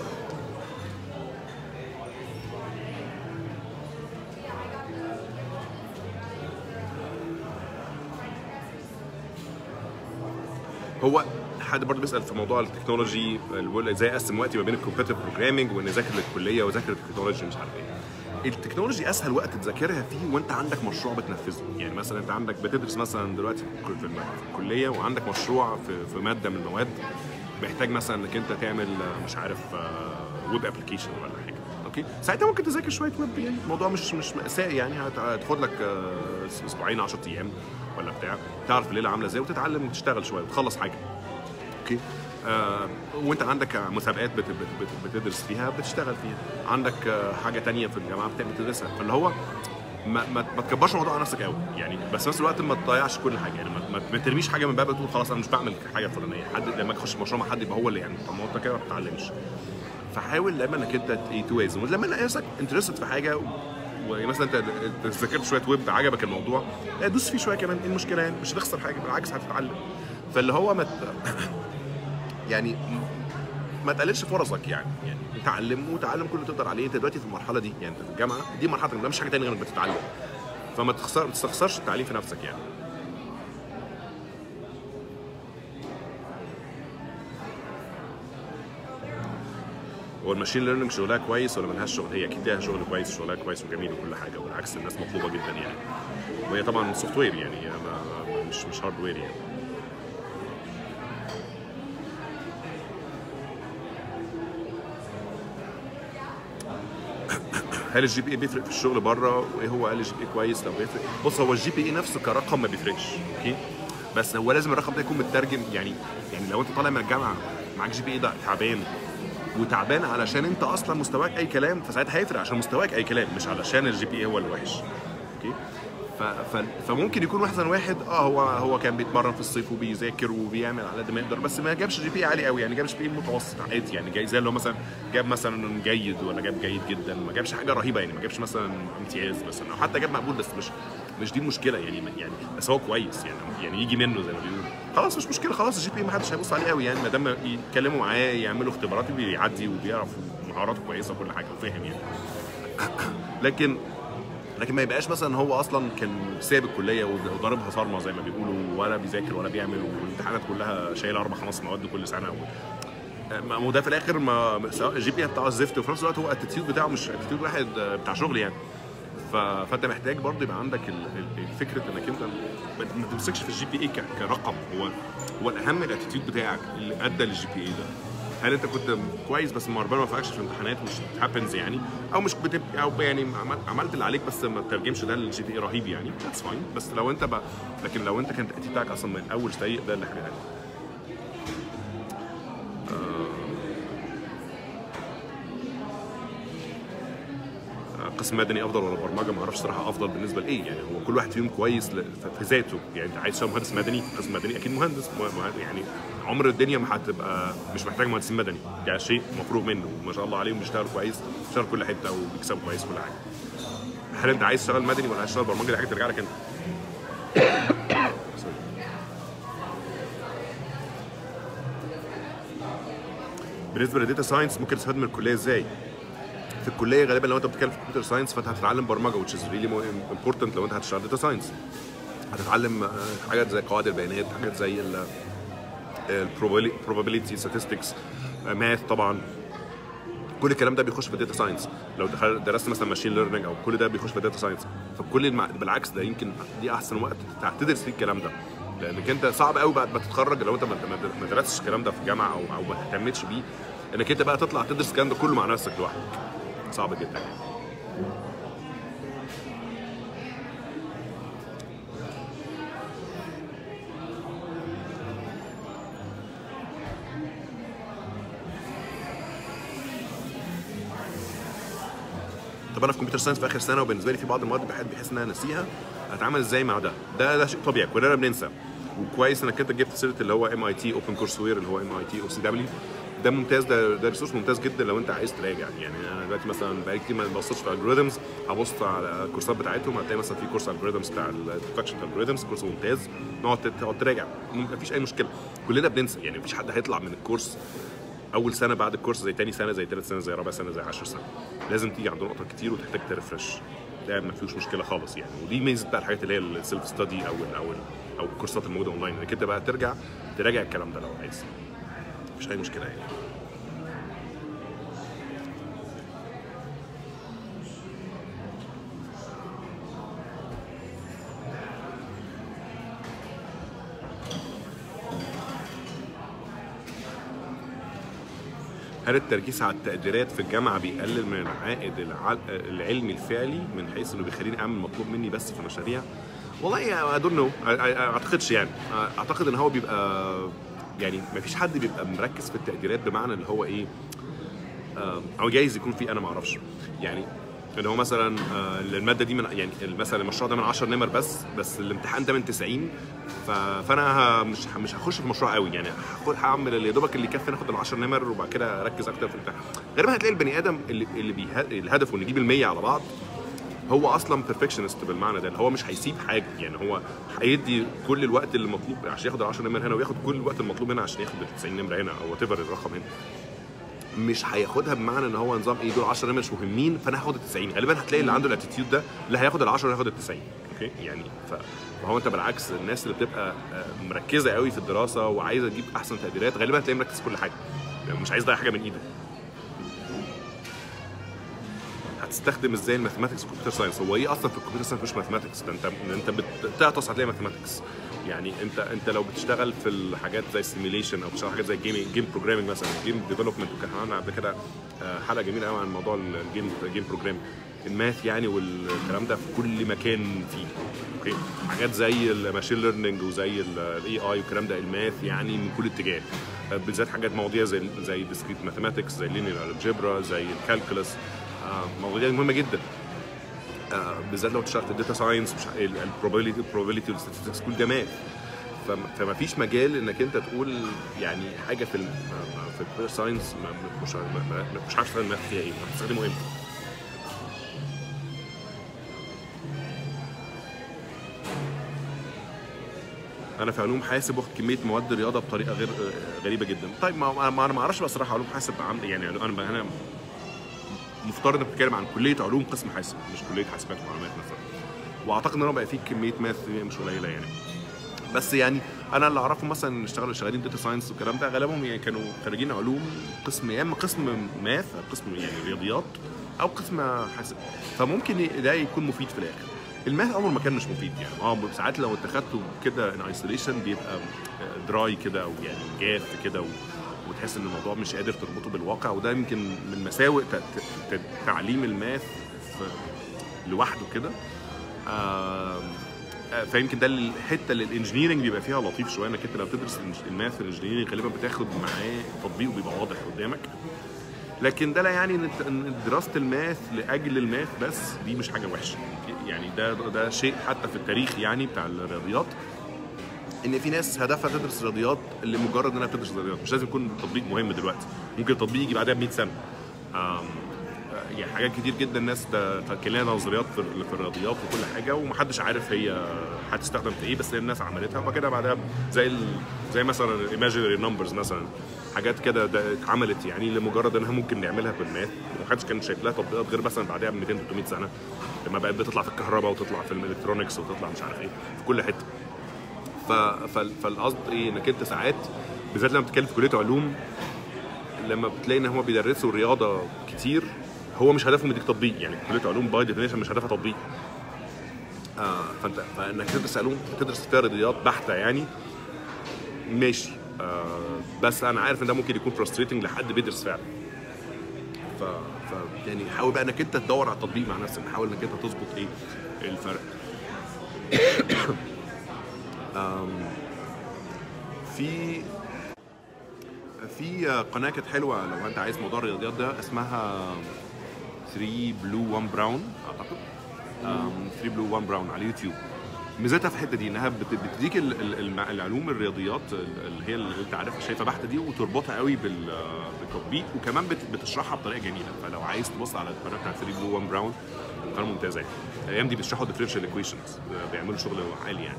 هو حد برضه بيسال في موضوع التكنولوجي بيقول ازاي اقسم وقتي ما بين الكومبيتيتيف بروجرامنج وان اذاكر للكليه واذاكر التكنولوجي مش عارف ايه التكنولوجي اسهل وقت تذاكرها فيه وانت عندك مشروع بتنفذه يعني مثلا انت عندك بتدرس مثلا دلوقتي في الك- في الم- في الكليه وعندك مشروع في, في ماده من المواد محتاج مثلا انك انت تعمل آه، مش عارف ويب ابلكيشن ولا حاجه اوكي ساعتها ممكن تذاكر شويه ويب يعني الموضوع مش مش مأساة يعني هت- هتاخد لك آه، اسبوعين 10 ايام ولا بتاع تعرف الليله عامله ازاي وتتعلم وتشتغل شويه وتخلص حاجه اوكي آه وانت عندك مسابقات بت بت بت بتدرس فيها بتشتغل فيها عندك آه حاجه تانية في الجامعه بت- بتدرسها فاللي هو ما ما, ما تكبرش الموضوع على نفسك قوي يعني بس في نفس الوقت ما تضيعش كل حاجه يعني ما, ما, ما ترميش حاجه من باب تقول خلاص انا مش بعمل الحاجه الفلانيه حد لما تخش مشروع مع حد يبقى هو اللي يعني طب ما هو انت كده ما بتتعلمش فحاول دايما انك انت ت- توازن ولما تلاقي نفسك انترستد في حاجه و- ومثلا انت انت ذاكرت شويه ويب عجبك الموضوع لا دوس فيه شويه كمان ايه المشكله يعني مش هتخسر حاجه بالعكس هتتعلم فاللي هو ما ت- يعني ما تقللش فرصك يعني يعني اتعلم وتعلم كل اللي تقدر عليه انت دلوقتي في المرحله دي يعني انت في الجامعه دي مرحلتك ده مش حاجه تانية غير انك بتتعلم فما تخسر ما تستخسرش التعليم في نفسك يعني هو الماشين ليرنينج شغلها كويس ولا ملهاش شغل؟ هي اكيد ليها شغل كويس شغلها كويس وجميل وكل حاجه وبالعكس الناس مطلوبه جدا يعني وهي طبعا سوفت وير يعني هي ما- ما- مش مش هاردوير يعني هل الجي بي اي بيفرق في الشغل بره وايه هو هل الجي بي اي كويس لو بيفرق بص هو الجي بي اي نفسه كرقم ما بيفرقش اوكي بس هو لازم الرقم ده يكون مترجم يعني يعني لو انت طالع من الجامعه معاك جي بي اي ده تعبان وتعبان علشان انت اصلا مستواك اي كلام فساعتها هيفرق عشان مستواك اي كلام مش علشان الجي بي اي هو اللي وحش اوكي ف... ف... فممكن يكون مثلا واحد اه هو هو كان بيتمرن في الصيف وبيذاكر وبيعمل على قد ما يقدر بس ما جابش جي بي عالي قوي يعني جاب جي بي متوسط عادي يعني جاي زي اللي هو مثلا جاب مثلا جيد ولا جاب جيد جدا ما جابش حاجه رهيبه يعني ما جابش مثلا امتياز مثلا او حتى جاب مقبول بس مش مش دي المشكله يعني يعني بس هو كويس يعني يعني يجي منه زي ما بيقولوا خلاص مش مشكله خلاص الجي بي ما حدش هيبص عليه قوي يعني ما دام يتكلموا معاه يعملوا اختبارات بيعدي وبيعرف مهاراته كويسه وكل حاجه وفاهم يعني لكن لكن ما يبقاش مثلا هو اصلا كان ساب الكليه وضاربها صارمه زي ما بيقولوا ولا بيذاكر ولا بيعمل والامتحانات كلها شايله اربع خمس مواد كل سنه ما هو ده في الاخر ما سواء الجي بي بتاعه الزفت وفي نفس الوقت هو الاتيتيود بتاعه مش اتيتيود واحد بتاع شغل يعني ف... فانت محتاج برضه يبقى عندك الفكره انك انت ما تمسكش في الجي بي اي كرقم هو هو الاهم الاتيتيود بتاعك اللي ادى للجي بي اي ده هل انت كنت كويس بس ما ربنا ما وفقكش في الامتحانات مش هابنز يعني او مش بتبقى او يعني عملت اللي عليك بس ما ترجمش ده للجي بي اي رهيب يعني ذاتس فاين بس لو انت بقى لكن لو انت كان التأتي بتاعك اصلا من الاول سيء ده اللي حاجه قسم مدني افضل ولا برمجه ما اعرفش صراحه افضل بالنسبه لايه يعني هو كل واحد فيهم كويس في ذاته يعني انت عايز تشتغل مهندس مدني قسم مدني اكيد مهندس يعني عمر الدنيا ما هتبقى مش محتاج مهندسين مدني ده شيء مفروغ منه وما شاء الله عليهم بيشتغلوا كويس بيشتغلوا كل حته وبيكسبوا كويس كل حاجه هل انت عايز تشتغل مدني ولا عايز تشتغل برمجه دي حاجه ترجع لك انت بالنسبه للديتا ساينس ممكن تستفاد من الكليه ازاي؟ في الكليه غالبا لو انت بتتكلم في كمبيوتر ساينس فانت هتتعلم برمجه which is really important لو انت هتشتغل داتا ساينس هتتعلم حاجات زي قواعد البيانات حاجات زي البروبابيلتي statistics ماث طبعا كل الكلام ده بيخش في الداتا ساينس لو دخل درست مثلا ماشين ليرنينج او كل ده بيخش في الداتا ساينس فكل المع... بالعكس ده يمكن دي احسن وقت تدرس فيه الكلام ده لانك انت صعب قوي بعد ما تتخرج لو انت ما درستش الكلام ده في جامعه او او ما اهتمتش بيه انك انت بقى تطلع تدرس الكلام ده كله مع نفسك لوحدك صعب جدا طب انا في كمبيوتر ساينس في اخر سنه وبالنسبه لي في بعض المواد بحب بحس ان انا ناسيها اتعامل ازاي مع ده ده ده شيء طبيعي كلنا بننسى وكويس انك انت جبت سيره اللي هو ام اي تي اوبن كورس وير اللي هو ام اي تي او سي دبليو ده ممتاز ده ده ريسورس ممتاز جدا لو انت عايز تراجع يعني انا دلوقتي مثلا بقالي كتير ما ببصش في الجوريزمز هبص على الكورسات بتاعتهم هتلاقي مثلا في كورس الجوريزمز بتاع الديتكشن الجوريزمز كورس ممتاز نقعد تقعد تراجع مفيش اي مشكله كلنا بننسى يعني مفيش حد هيطلع من الكورس اول سنه بعد الكورس زي تاني سنه زي ثالث سنه زي رابع سنه زي 10 سنه لازم تيجي عند نقطه كتير وتحتاج ترفرش ده ما فيهوش مشكله خالص يعني ودي ميزه بقى الحاجات اللي هي السيلف ستادي او ال او ال او الكورسات الموجوده اونلاين انك انت بقى ترجع تراجع الكلام ده لو عايز مفيش اي مشكله يعني هل التركيز على التقديرات في الجامعه بيقلل من العائد العلمي الفعلي من حيث انه بيخليني اعمل مطلوب مني بس في مشاريع؟ والله اي دونت نو اعتقدش يعني اعتقد ان هو بيبقى يعني ما فيش حد بيبقى مركز في التقديرات بمعنى اللي هو ايه او جايز يكون في انا ما اعرفش يعني ان هو مثلا الماده دي من يعني مثلا المشروع ده من 10 نمر بس بس الامتحان ده من 90 فانا مش مش هخش في المشروع قوي يعني هعمل اللي دوبك اللي يكفي ناخد ال 10 نمر وبعد كده اركز اكتر في الامتحان غالبا هتلاقي البني ادم اللي اللي بيه... الهدف انه يجيب ال 100 على بعض هو اصلا بيرفكشنست بالمعنى ده اللي هو مش هيسيب حاجه يعني هو هيدي كل الوقت اللي مطلوب عشان ياخد ال 10 نمر هنا وياخد كل الوقت المطلوب هنا عشان ياخد ال 90 نمره هنا او وات الرقم هنا مش هياخدها بمعنى ان هو نظام ايه دول 10 مش مهمين فانا هاخد ال 90 غالبا هتلاقي اللي عنده الاتيتيود ده اللي هياخد ال 10 هياخد ال 90 اوكي يعني ف فهو انت بالعكس الناس اللي بتبقى مركزه قوي في الدراسه وعايزه تجيب احسن تقديرات غالبا هتلاقيه مركز كل حاجه يعني مش عايز يضيع حاجه من ايده هتستخدم ازاي الماثيماتكس في الكمبيوتر ساينس هو ايه اصلا في الكمبيوتر ساينس مش ماثيماتكس ده انت انت بتعطس هتلاقي ماثيماتكس يعني انت انت لو بتشتغل في الحاجات زي السيميليشن او بتشتغل حاجات زي الجيم جيم بروجرامنج مثلا جيم ديفلوبمنت وكان عملنا قبل كده حلقه جميله قوي عن موضوع الجيم جيم بروجرامنج الماث يعني والكلام ده في كل مكان فيه اوكي حاجات زي الماشين ليرنينج وزي الاي اي والكلام ده الماث يعني من كل اتجاه آه، بالذات حاجات مواضيع زي زي ديسكريت ماثيماتكس زي لينير الجبرا زي الكالكولس مواضيع مهمه جدا آه، بالذات لو اشتغلت في الداتا ساينس مش البروبابيلتي البروبابيلتي والستاتستكس كل ده ماث فم- فما فيش مجال انك انت تقول يعني حاجه في ال في الكمبيوتر ساينس ما- مش ما- ما- مش عارف تستخدم الماث فيها ايه هتستخدمه امتى انا في علوم حاسب واخد كميه مواد رياضه بطريقه غير آه، غريبه جدا طيب ما ما انا ما اعرفش بصراحه علوم حاسب عم يعني انا انا مفترض انك بتتكلم عن كليه علوم قسم حاسب مش كليه حاسبات ومعلومات مثلا واعتقد ان هو بقى فيه كميه ماث مش قليله يعني بس يعني انا اللي اعرفه مثلا اللي اشتغلوا شغالين داتا ساينس والكلام ده غالبهم يعني كانوا خريجين علوم قسم يا اما قسم ماث أو قسم يعني رياضيات او قسم حاسب فممكن ده يكون مفيد في الاخر الماث عمره ما كان مش مفيد يعني اه ساعات لو اتخذته كده ان ايسوليشن بيبقى دراي كده او يعني جاف كده و... وتحس ان الموضوع مش قادر تربطه بالواقع وده يمكن من مساوئ ت- ت- ت- تعليم الماث في- لوحده كده آم، آه، فيمكن ده الحته اللي الانجينيرنج بيبقى فيها لطيف شويه انك انت لو بتدرس الإنج- الماث في الانجينيرنج غالبا بتاخد معاه تطبيق وبيبقى واضح قدامك لكن ده لا يعني ان إنت- ان دراسه الماث لاجل الماث بس دي مش حاجه وحشه يعني ده ده شيء حتى في التاريخ يعني بتاع الرياضيات ان في ناس هدفها تدرس رياضيات لمجرد انها بتدرس رياضيات مش لازم يكون تطبيق مهم دلوقتي ممكن التطبيق يجي بعدها ب 100 سنه آم، يعني حاجات كتير جدا ناس ده كان لها نظريات في في الرياضيات وكل حاجه ومحدش عارف هي هتستخدم في ايه بس هي الناس عملتها وبعد كده بعدها زي ال... زي مثلا الايماجينري نمبرز مثلا حاجات كده ده اتعملت يعني لمجرد انها ممكن نعملها بالماث ومحدش كان شايف لها تطبيقات غير مثلا بعدها ب 200 300 سنه لما بقت بتطلع في الكهرباء وتطلع في الالكترونكس وتطلع مش عارف ايه في كل حته ف... فال- فالقصد ايه انك انت ساعات بالذات لما بتتكلم في كليه علوم لما بتلاقي ان هم بيدرسوا الرياضه كتير هو مش هدفهم يديك تطبيق يعني كليه علوم باي ديفينيشن مش هدفها تطبيق آه فانت فانك تدرس علوم تدرس فيها رياضيات بحته يعني ماشي آه بس انا عارف ان ده ممكن يكون فرستريتنج لحد بيدرس فعلا ف... ف يعني حاول بقى انك انت تدور على التطبيق مع نفسك حاول انك انت تظبط ايه الفرق آم، في في قناه كانت حلوه لو انت عايز موضوع الرياضيات ده اسمها 3 بلو 1 براون اعتقد 3 بلو 1 براون على اليوتيوب ميزتها في الحته دي انها بت- بتديك ال- ال- الم- العلوم الرياضيات اللي هي اللي انت عارفها شايفها بحته دي وتربطها قوي بال- بالتطبيق وكمان بت- بتشرحها بطريقه جميله فلو عايز تبص على القناه بتاعت 3 بلو 1 براون قناه ممتازه يعني الايام دي بيشرحوا ديفرنشال ايكويشنز بيعملوا شغل عالي يعني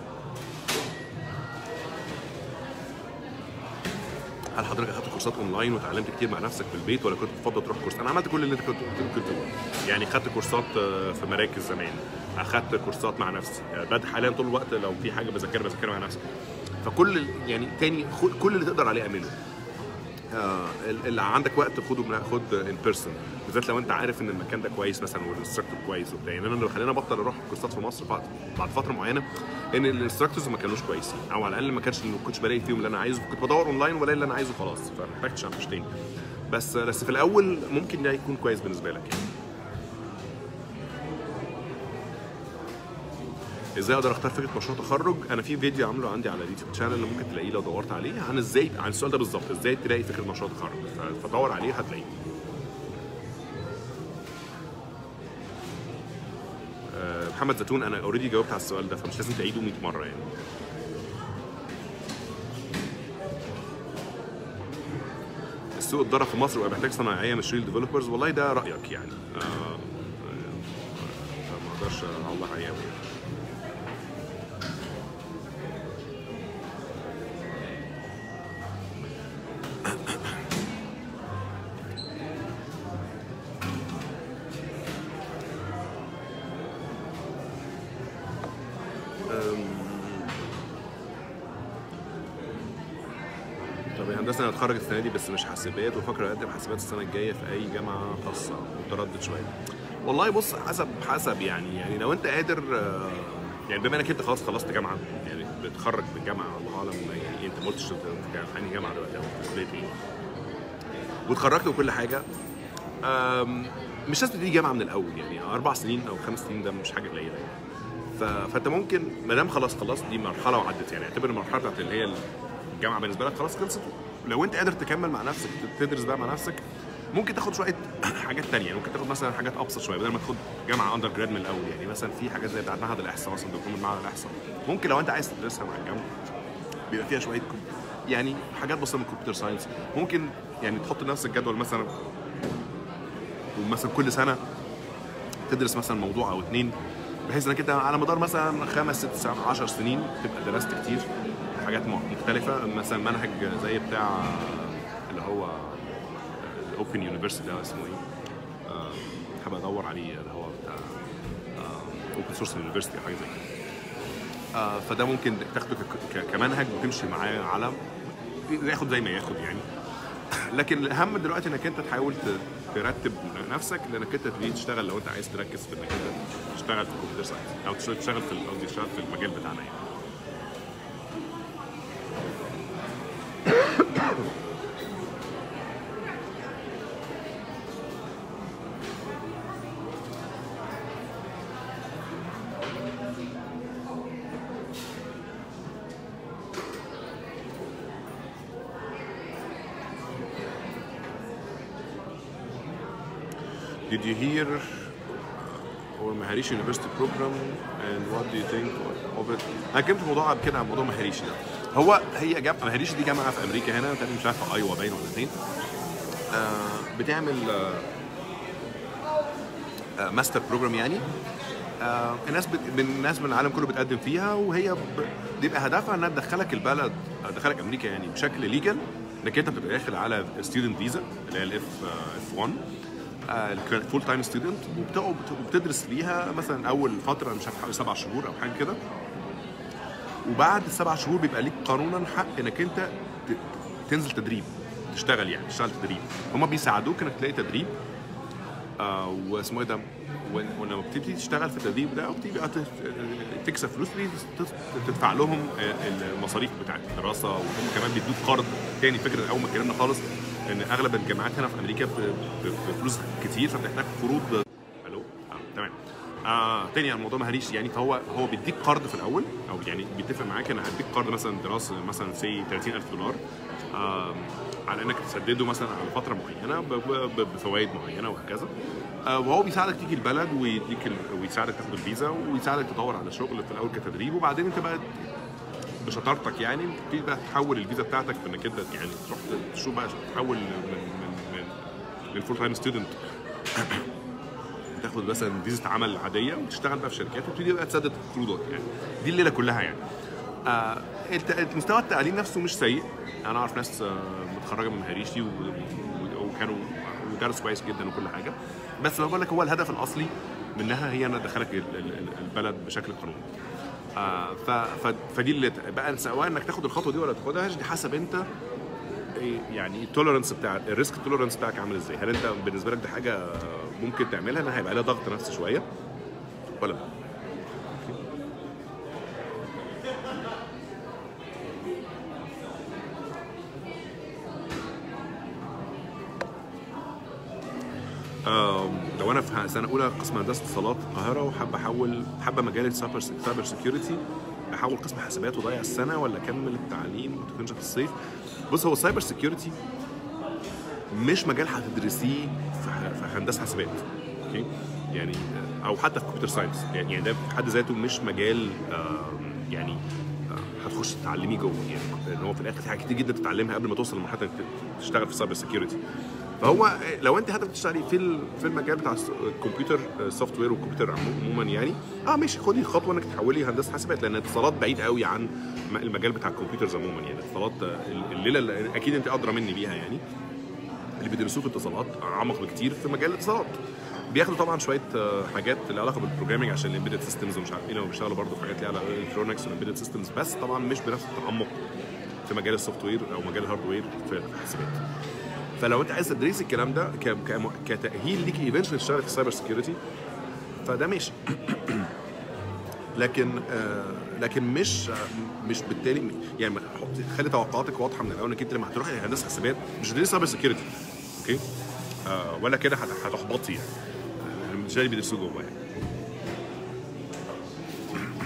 هل حضرتك اخدت كورسات اونلاين وتعلمت كتير مع نفسك في البيت ولا كنت بتفضل تروح كورس؟ انا عملت كل اللي انت كنت كنت تقوله. يعني خدت كورسات آه، في مراكز زمان اخدت كورسات مع نفسي آه، بد حاليا طول الوقت لو في حاجه بذاكرها بذاكرها مع نفسي فكل ال- يعني تاني خد كل اللي تقدر عليه اعمله آه، اللي عندك وقت خده من خد ان بيرسون بالذات لو انت عارف ان المكان ده كويس مثلا والانستراكتور كويس وبتاع يعني انا اللي خلاني ابطل اروح كورسات في مصر بعد بعد فتره معينه ان الانستراكتورز ما كانوش كويسين او على الاقل ما كانش ما كنتش بلاقي فيهم اللي انا عايزه كنت بدور اونلاين ولاقي اللي انا عايزه خلاص فما محتاجتش اعمل تاني بس بس في الاول ممكن ده يكون كويس بالنسبه لك يعني ازاي اقدر اختار فكره مشروع تخرج انا في فيديو عامله عندي على اليوتيوب شانل اللي ممكن تلاقيه لو دورت عليه عن ازاي عن السؤال ده بالظبط ازاي تلاقي فكره مشروع تخرج ف- فدور عليه هتلاقيه آه، محمد زيتون انا اوريدي جاوبت على السؤال ده فمش لازم تعيده 100 مره يعني السوق اتضرب في مصر وبقى محتاج صناعيه مش ريل ديفلوبرز والله ده رايك يعني آه، آه، ما اقدرش اوضح عليه أوي يعني. طب يا هندسه انا هتخرج السنه دي بس مش حاسبات وفكر اقدم حاسبات السنه الجايه في اي جامعه خاصه متردد شويه والله بص حسب حسب يعني يعني لو انت قادر آه، يعني بما انك انت خلاص خلصت جامعه يعني بتخرج من الجامعه الله اعلم يعني انت ما قلتش انت في جامعة- في انهي جامعه دلوقتي او في كليه ايه واتخرجت وكل حاجه آم، مش لازم تبتدي جامعه من الاول يعني اربع سنين او خمس سنين ده مش حاجه قليله يعني ف... فانت ممكن ما دام خلاص خلاص دي مرحله وعدت يعني اعتبر المرحله بتاعت اللي هي الجامعه بالنسبه لك خلاص خلصت لو انت قادر تكمل مع نفسك تدرس بقى مع نفسك ممكن تاخد شويه حاجات تانية ممكن تاخد مثلا حاجات ابسط شويه بدل ما تاخد جامعه اندر جراد من الاول يعني مثلا في حاجات زي بتاعت معهد الاحصاء مثلا دبلوم معهد الاحصاء ممكن لو انت عايز تدرسها مع الجامعه بيبقى فيها شويه كم... يعني حاجات بسيطه من الكمبيوتر ساينس ممكن يعني تحط لنفسك جدول مثلا ومثلا كل سنه تدرس مثلا موضوع او اتنين بحيث انك انت على مدار مثلا خمس ست سبع 10 سنين تبقى درست كتير حاجات مختلفه مثلا منهج زي بتاع اللي هو الاوبن يونيفرسيتي ده اسمه ايه؟ آه، هبقى ادور عليه اللي هو بتاع اوبن سورس يونيفرسيتي حاجه زي كده آه، فده ممكن تاخده ك- ك- كمنهج وتمشي معاه على ياخد زي ما ياخد يعني لكن الاهم دلوقتي انك انت تحاول ت- ترتب نفسك لانك انت تبتدي تشتغل لو انت عايز تركز في انك انت تشتغل في الكمبيوتر ساينس او تشتغل تشتغل في ال- قصدي تشتغل في المجال بتاعنا يعني Did you hear our Maharishi University program and what do you think of it? انا اتكلمت في موضوع قبل كده عن موضوع مهاريشي ده. هو هي جامعه مهاريشي دي جامعه في امريكا هنا تقريبا مش عارف في ايوه باين ولا فين. آه بتعمل آه آه ماستر بروجرام يعني آه الناس بت... من الناس من العالم كله بتقدم فيها وهي ب... بيبقى هدفها انها تدخلك البلد تدخلك امريكا يعني بشكل ليجل انك انت بتبقى داخل على ستودنت فيزا اللي هي الاف اف 1 فول تايم ستودنت وبتدرس فيها مثلا اول فتره مش عارف حوالي سبع شهور او حاجه كده وبعد السبع شهور بيبقى ليك قانونا حق انك انت ت- تنزل تدريب تشتغل يعني تشتغل تدريب هم بيساعدوك انك تلاقي تدريب آه واسمه ايه ده ون- ولما بتبتدي تشتغل في التدريب ده وبتبتدي بقى تت- تكسب فلوس تبتدي تت- تدفع لهم آه، المصاريف بتاعت الدراسه وهم كمان بيدوك قرض تاني فكره اول ما اتكلمنا خالص ان اغلب الجامعات هنا في امريكا ب- ب- بفلوس كتير فبتحتاج قروض الو آه تمام آه تاني عن موضوع مهاريش يعني فهو هو بيديك قرض في الاول او يعني بيتفق معاك انا هديك قرض مثلا دراسه مثلا سي 30000 دولار آه على انك تسدده مثلا على فتره معينه ب- ب- بفوائد معينه وهكذا آه وهو بيساعدك تيجي البلد ويديك ال- ويساعدك تاخد الفيزا ويساعدك تدور على شغل في الاول كتدريب وبعدين انت بقى بشطارتك يعني تبتدي بقى تحول الفيزا بتاعتك بانك انت يعني تروح تشوف بقى تحول من من من للفول تايم ستودنت تاخد مثلا فيزا عمل عاديه وتشتغل بقى في شركات وتبتدي بقى تسدد قروضك يعني دي الليله كلها يعني آه الت- مستوى التعليم نفسه مش سيء انا اعرف ناس آه متخرجه من مهاريشي و- و- وكانوا ودرسوا كويس جدا وكل حاجه بس لو بقول لك هو الهدف الاصلي منها هي انها تدخلك ال- ال- ال- البلد بشكل قانوني آه ف ف فدي اللي بقى سواء انك تاخد الخطوه دي ولا تاخدهاش دي حسب انت إيه يعني التوليرنس بتاع الريسك توليرنس بتاعك عامل ازاي؟ هل انت بالنسبه لك دي حاجه ممكن تعملها انها هيبقى لها ضغط نفسي شويه ولا لا؟ آم، لو انا في سنه اولى قسم هندسه اتصالات القاهره وحابب احول حابه مجال السايبر سايبر سكيورتي احول قسم حاسبات وضيع السنه ولا اكمل التعليم وتكونش في الصيف بص هو السايبر سكيورتي مش مجال هتدرسيه في ح- في هندسه حاسبات اوكي يعني او حتى في كمبيوتر ساينس يعني يعني ده في حد ذاته مش مجال آم، يعني آه، هتخش تتعلميه جوه يعني لان هو في الاخر في حاجات كتير جدا تتعلمها قبل ما توصل لمرحله انك ت- تشتغل في السايبر سكيورتي فهو لو انت هدفك تشتغلي في ال- في المجال بتاع الس- الكمبيوتر السوفت وير والكمبيوتر عمو- عموما يعني اه ماشي خدي الخطوه انك تحولي هندسه حاسبات لان الاتصالات بعيد قوي عن م- المجال بتاع الكمبيوترز عموما يعني الاتصالات آه، الليله اللي اكيد انت ادرى مني بيها يعني اللي بيدرسوه في الاتصالات اعمق بكتير في مجال الاتصالات بياخدوا طبعا شويه آه، حاجات لها علاقه بالبروجرامينج عشان الامبيدد سيستمز ومش عارف ايه لما بيشتغلوا برضه في حاجات ليها علاقه بالالكترونكس والامبيدد سيستمز بس طبعا مش بنفس التعمق في مجال السوفت وير او مجال الهاردوير في في حاسبات فلو انت عايز تدريس الكلام ده ك- كم- كتاهيل ليك ايفنشولي تشتغل في السايبر سكيورتي فده ماشي لكن آه لكن مش آه مش بالتالي يعني ما حط خلي توقعاتك واضحه من الاول انك انت لما هتروحي هندسه حسابات مش هتدرسي سايبر سكيورتي اوكي آه ولا كده هت- هتحبطي يعني آه، مش ده اللي بيدرسوه جوه يعني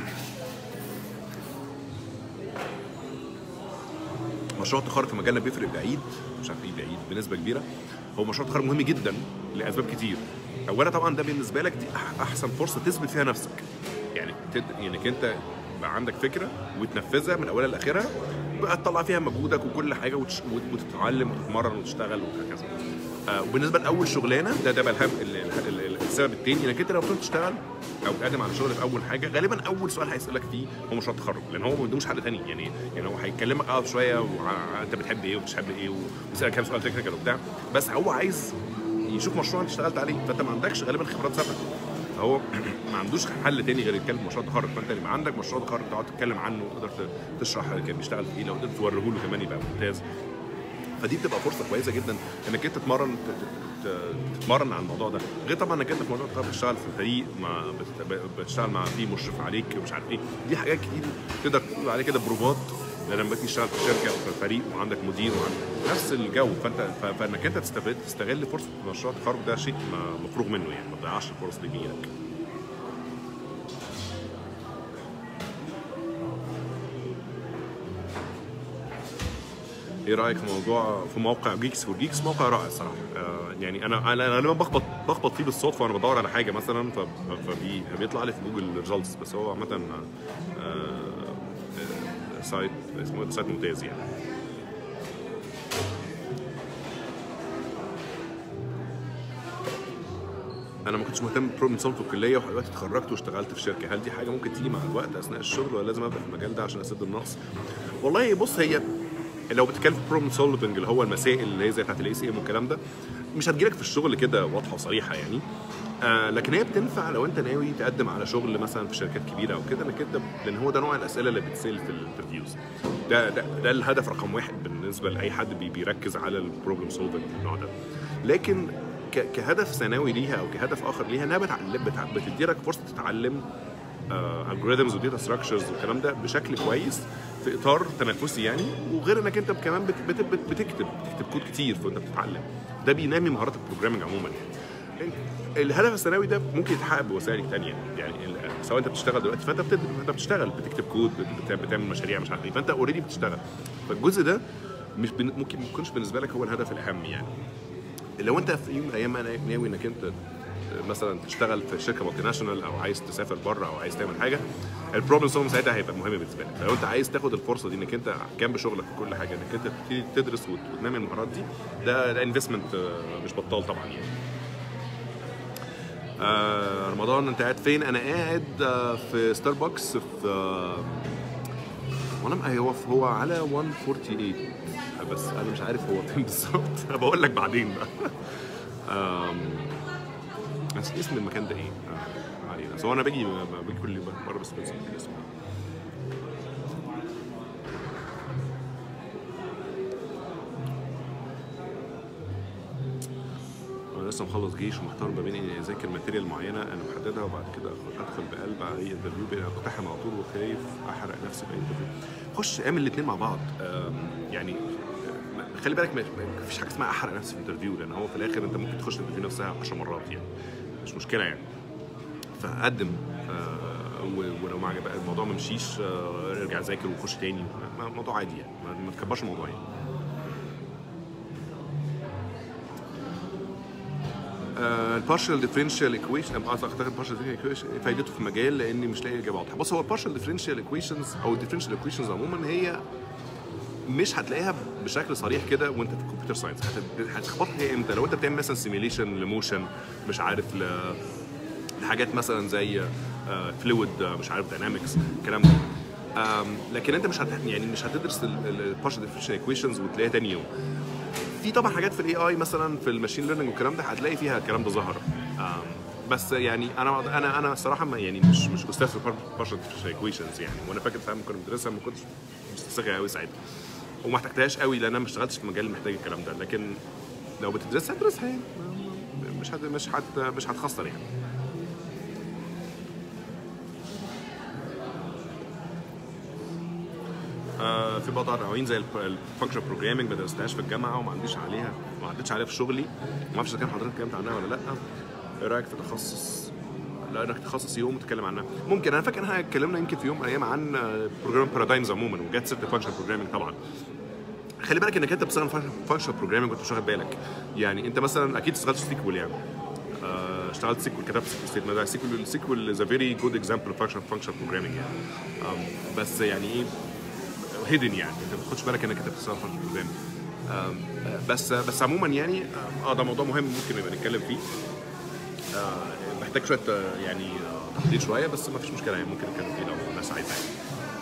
مشروع التخرج في مجالنا بيفرق بعيد مش عارف ايه بعيد بنسبه كبيره هو مشروع التخرج مهم جدا لاسباب كتير اولا طبعا ده بالنسبه لك دي أح- احسن فرصه تثبت فيها نفسك يعني تد... يعني انت يبقى عندك فكره وتنفذها من اولها لاخرها بقى تطلع فيها مجهودك وكل حاجه وتش... وت- وتتعلم وتتمرن وتشتغل وهكذا آه وبالنسبه لاول شغلانه ده ده بقى الهم... ال... ال... ال... السبب التاني انك انت لو بتروح تشتغل او تقدم على شغل في اول حاجه غالبا اول سؤال هيسالك فيه هو مشروع التخرج لان هو ما قداموش حل تاني يعني يعني هو هيكلمك اه شويه وع- انت بتحب ايه ومش بتحب ايه ويسالك كام سؤال تكنيكال وبتاع بس هو عايز يشوف مشروع انت اشتغلت عليه فانت ما عندكش غالبا خبرات سابقه فهو ما عندوش حل تاني غير يتكلم في مشروع تخرج فانت يبقى عندك مشروع تخرج تقعد تتكلم عنه وتقدر ت- تشرح كان بيشتغل في ايه لو قدرت توريه له كمان يبقى ممتاز فدي بتبقى فرصه كويسه جدا انك انت تتمرن ت- ت- تتمرن على الموضوع ده غير طبعا انك انت في موضوع التخرج بتشتغل في فريق ما بت- بتشتغل مع في مشرف عليك مش عارف ايه دي حاجات كتير تقدر تقول عليه كده بروفات لما تيجي تشتغل في شركه او في فريق وعندك مدير وعندك نفس الجو فانت ف- فانك انت تستفاد تستغل فرصه مشروع التخرج ده شيء ما- مفروغ منه يعني ما تضيعش الفرص دي بيدك ايه رايك في موضوع في موقع جيكس فور جيكس موقع رائع الصراحه آه يعني انا انا انا لما بخبط بخبط فيه بالصدفه وانا بدور على حاجه مثلا ف- فبي- فبيطلع لي في جوجل ريزلتس بس هو عامه آه، آه، سايت اسمه سايت ممتاز يعني انا ما كنتش مهتم ببروبلم سولف في الكليه ودلوقتي اتخرجت واشتغلت في شركه هل دي حاجه ممكن تيجي مع الوقت اثناء الشغل ولا لازم ابدا في المجال ده عشان اسد النقص والله بص هي لو بتتكلم في بروبلم سولفنج اللي هو المسائل اللي هي زي بتاعت الاي سي ام والكلام ده مش هتجيلك في الشغل كده واضحه وصريحه يعني آه لكن هي بتنفع لو انت ناوي تقدم على شغل مثلا في شركات كبيره او كده انك انت لان هو ده نوع الاسئله اللي بتسال في الانترفيوز ده, ده ده الهدف رقم واحد بالنسبه لاي حد بي بيركز على البروبلم سولفنج النوع ده لكن ك- كهدف ثانوي ليها او كهدف اخر ليها انها بتعلم بتع- بتدي لك فرصه تتعلم الجوريزمز وداتا ستراكشرز والكلام ده بشكل كويس في اطار تنافسي يعني وغير انك انت كمان بت بت بت بتكتب بتكتب كود كتير وانت بتتعلم ده بينمي مهارات البروجرامنج عموما يعني الهدف الثانوي ده ممكن يتحقق بوسائل تانية يعني ال- سواء انت بتشتغل دلوقتي فانت بتد... انت بتشتغل بتكتب كود بت- بت- بتعمل مشاريع مش عارف ايه فانت اوريدي بتشتغل فالجزء ده مش بن... ممكن ما يكونش بالنسبه لك هو الهدف الاهم يعني لو انت في يوم من الايام ناوي انك انت مثلا تشتغل في شركه مالتي ناشونال او عايز تسافر بره او عايز تعمل حاجه البروبلم سولفنج ساعتها هيبقى مهم بالنسبه لك لو انت عايز تاخد الفرصه دي انك انت جنب شغلك وكل حاجه انك انت تبتدي تدرس وت- وتنمي المهارات دي ده ده انفستمنت مش بطال طبعا يعني آه رمضان انت قاعد فين؟ انا قاعد آه في ستاربكس في آه وانا هو هو على 148 بس انا مش عارف هو فين بالظبط بقول لك بعدين بقى آم، نسيت اسم المكان ده ايه؟ آه، ما علينا بس هو انا باجي باجي كل مره بس بنسى اسمه انا لسه مخلص جيش ومحتار ما بين اني اذاكر ماتيريال معينه انا محددها وبعد كده ادخل بقلب على اي انترفيو بين اقتحم على طول وخايف احرق نفسي في اي انترفيو خش اعمل الاثنين مع بعض أم، يعني أم، خلي بالك ما ما فيش حاجه اسمها احرق نفسي في انترفيو لان هو في الاخر انت ممكن تخش الانترفيو نفسها 10 مرات يعني مش مشكله يعني فقدم آه، و- ولو ما عجب الموضوع ما مشيش آه، ارجع ذاكر وخش تاني ما- الموضوع عادي يعني ما- ما تكبرش الموضوع يعني البارشال ديفرنشال ايكويشن اعتقد البارشال ديفرنشال ايكويشن فايدته في المجال لاني مش لاقي اجابه واضحه بص هو البارشال ديفرنشال ايكويشنز او الديفرنشال ايكويشنز عموما هي مش هتلاقيها بشكل صريح كده وانت في الكمبيوتر ساينس هتخبطها هي امتى لو انت بتعمل مثلا سيميليشن لموشن مش عارف ل لحاجات مثلا زي فلويد مش عارف داينامكس الكلام ده آم، لكن انت مش هت يعني مش هتدرس البارشال ديفرنشال ايكويشنز وتلاقيها تاني يوم في طبعا حاجات في الاي اي مثلا في الماشين ليرنينج والكلام ده هتلاقي فيها الكلام ده ظهر آم، بس يعني انا انا انا الصراحه ما يعني مش مش استاذ في البارشال ايكويشنز يعني وانا فاكر ساعه ما كنا بندرسها ما كنتش مستساغها قوي ساعتها وما احتجتهاش قوي لان انا ما اشتغلتش في مجال محتاج الكلام ده لكن لو بتدرسها ادرسها يعني ما- ما- مش هت مش هت مش هتخسر يعني آه، في بعض العناوين زي الفانكشن بروجرامنج ما درستهاش في الجامعه وما عنديش عليها ما عدتش عليها في شغلي ما اعرفش اذا كان حضرتك اتكلمت عنها ولا لا ايه رايك في تخصص لا انك تخصص يوم وتتكلم عنها ممكن انا فاكر ان احنا اتكلمنا يمكن في يوم من الايام عن بروجرام بارادايمز عموما وجت سيره الفانكشن بروجرامنج طبعا خلي بالك انك انت بتستخدم فانكشن بروجرامنج وانت مش واخد بالك يعني انت مثلا اكيد اشتغلت سيكوال يعني آه، اشتغلت سيكوال كتبت سيكوال ستيتمنت سيكوال السيكوال از ا فيري جود اكزامبل فانكشن فانكشن بروجرامنج يعني آم، بس يعني ايه هيدن يعني انت ما بتاخدش بالك انك انت بتستخدم فانكشن بروجرامنج بس بس عموما يعني اه ده موضوع مهم ممكن نبقى نتكلم فيه آه، محتاج شويه آه، يعني آه، تحضير شويه بس ما فيش مشكله يعني ممكن نتكلم فيه لو الناس عايزه يعني.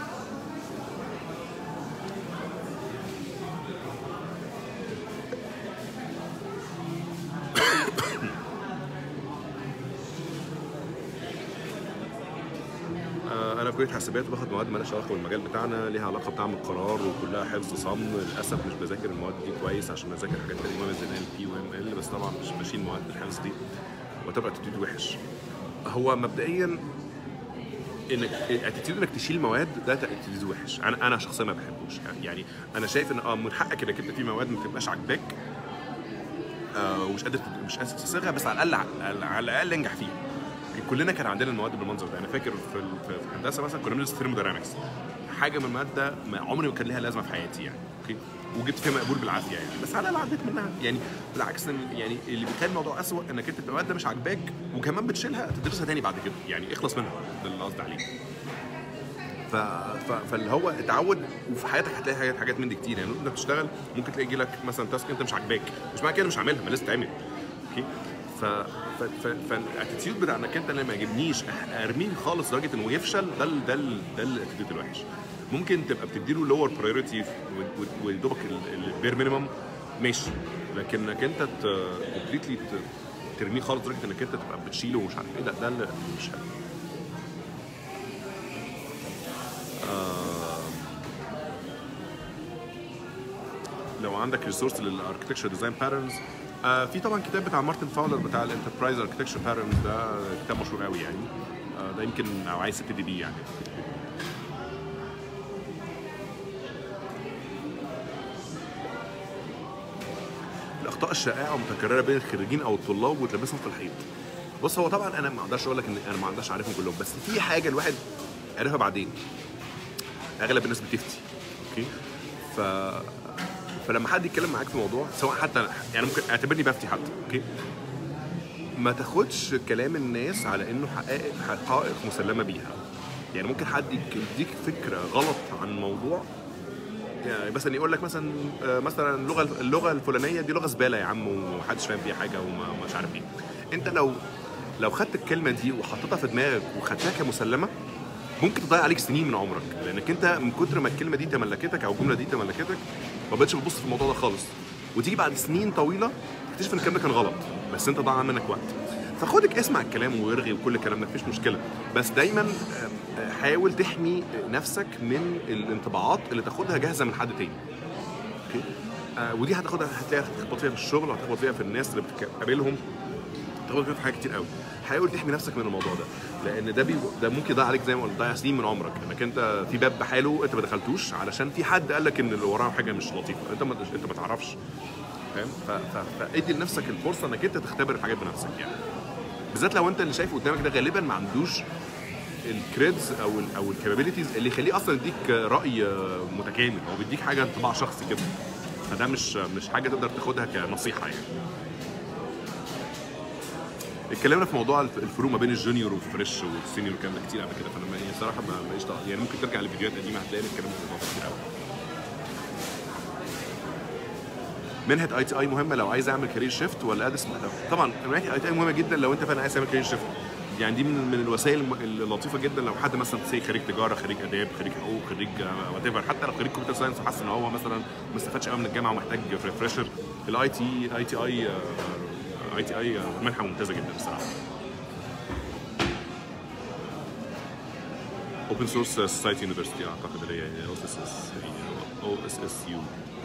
آه، انا في كليه حاسبات وباخد مواد مالهاش علاقه بالمجال بتاعنا ليها علاقه بتعمل قرار وكلها حفظ صم للاسف مش بذاكر المواد دي كويس عشان اذاكر حاجات تانية مهمه زي ال بي وام ال بس طبعا مش ماشيين مواد الحفظ دي وتبقى اتيتيود وحش هو مبدئيا انك الاتيتيود انك تشيل مواد ده اتيتيود وحش انا انا شخصيا ما بحبوش يعني انا شايف ان اه من حقك انك انت في مواد ما تبقاش عاجباك آه ومش قادر مش قادر تستسيغها بس على الاقل على الاقل انجح فيها كلنا كان عندنا المواد بالمنظر ده انا فاكر في ال- في في هندسه مثلا كنا بندرس ثيرموداينامكس حاجه من الماده ما عمري ما كان ليها لازمه في حياتي يعني اوكي وجبت فيها مقبول بالعافيه يعني بس على الاقل عديت منها يعني بالعكس إن- يعني اللي بيخلي الموضوع اسوء انك انت تبقى ماده مش عاجباك وكمان بتشيلها تدرسها تاني بعد كده يعني اخلص منها ده اللي قصدي عليه ف... ف... فاللي هو اتعود وفي حياتك هتلاقي حاجات حاجات من دي كتير يعني انت بتشتغل ممكن تلاقي يجي لك مثلا تاسك انت مش عاجباك مش معنى كده مش عاملها ما لازم تعمل اوكي ف ف ف فالاتيتيود بتاع انك انت اللي ما يعجبنيش أح- ارميه خالص لدرجه انه يفشل ده ال- ده ال- ده الاتيتيود الوحش ممكن تبقى بتديله لور برايورتي ويدوبك البير مينيمم ماشي لكن انك انت كومبليتلي ترميه خالص لدرجه انك انت تبقى بتشيله ومش عارف ايه ده ده اللي مش حلو لو عندك ريسورس للاركتكتشر ديزاين باترنز في طبعا كتاب بتاع مارتن فاولر بتاع الانتربرايز اركتكتشر باترنز ده كتاب مشهور قوي يعني آه، ده يمكن لو عايز تبتدي بيه يعني الاخطاء الشائعه ومتكرره بين الخريجين او الطلاب وتلبسهم في الحيط بص هو طبعا انا ما اقدرش اقول لك ان انا ما اقدرش اعرفهم كلهم بس في حاجه الواحد عرفها بعدين اغلب الناس بتفتي اوكي ف فلما حد يتكلم معاك في موضوع سواء حتى يعني ممكن اعتبرني بفتي حتى اوكي ما تاخدش كلام الناس على انه حقائق حقائق مسلمه بيها يعني ممكن حد يديك فكره غلط عن موضوع يعني مثلا يقول لك مثلا آه، مثلا اللغه اللغه الفلانيه دي لغه زباله يا عم ومحدش فاهم فيها حاجه وما- ومش عارف ايه انت لو لو خدت الكلمه دي وحطيتها في دماغك وخدتها كمسلمه ممكن تضيع عليك سنين من عمرك لانك انت من كتر ما الكلمه دي تملكتك او الجمله دي تملكتك ما بقتش بتبص في الموضوع ده خالص وتيجي بعد سنين طويله تكتشف ان الكلام ده كان غلط بس انت ضاع منك وقت فخدك اسمع الكلام وارغي وكل الكلام ده مفيش مشكله بس دايما آه، آه، حاول تحمي نفسك من الانطباعات اللي تاخدها جاهزه من حد تاني اوكي آه ودي هتاخدها هتلاقيها هتخبط فيها في الشغل وهتخبط فيها في الناس اللي بتقابلهم تاخد فيها في حاجات كتير قوي حاول تحمي نفسك من الموضوع ده لان ده بي... ده ممكن يضيع عليك زي ما قلت ضيع سنين من عمرك انك انت في باب بحاله انت ما دخلتوش علشان في حد قال لك ان اللي وراه حاجه مش لطيفه انت ما انت ما تعرفش فاهم ف... ف... فادي لنفسك الفرصه انك انت تختبر الحاجات بنفسك يعني بالذات لو انت اللي شايفه قدامك ده غالبا ما عندوش الكريدز او ال او الكابابيلتيز اللي يخليه اصلا يديك راي متكامل هو بيديك حاجه انطباع شخصي كده فده مش مش حاجه تقدر تاخدها كنصيحه يعني اتكلمنا في موضوع الف- الفروق ما بين الجونيور والفريش والسينيور والكلام ده كتير قبل كده فانا ما- الصراحه ما ماليش دعوة. يعني ممكن ترجع لفيديوهات قديمه هتلاقي الكلام في الموضوع كتير قوي منحه اي تي اي مهمه لو عايز اعمل كارير شيفت ولا ادرس محتوى طبعا منحه اي تي اي مهمه جدا لو انت فعلا عايز تعمل كارير شيفت يعني دي من من الوسائل الم- اللطيفه جدا لو حد مثلا سي خريج تجاره خريج اداب خريج حقوق خريج وات ايفر حتى لو خريج كمبيوتر ساينس وحاسس ان هو مثلا ما استفادش قوي من الجامعه ومحتاج ريفرشر الاي تي اي تي اي اي تي اي منحه ممتازه جدا الصراحه اوبن سورس سوسايتي يونيفرستي اعتقد اللي هي او اس اس او اس اس يو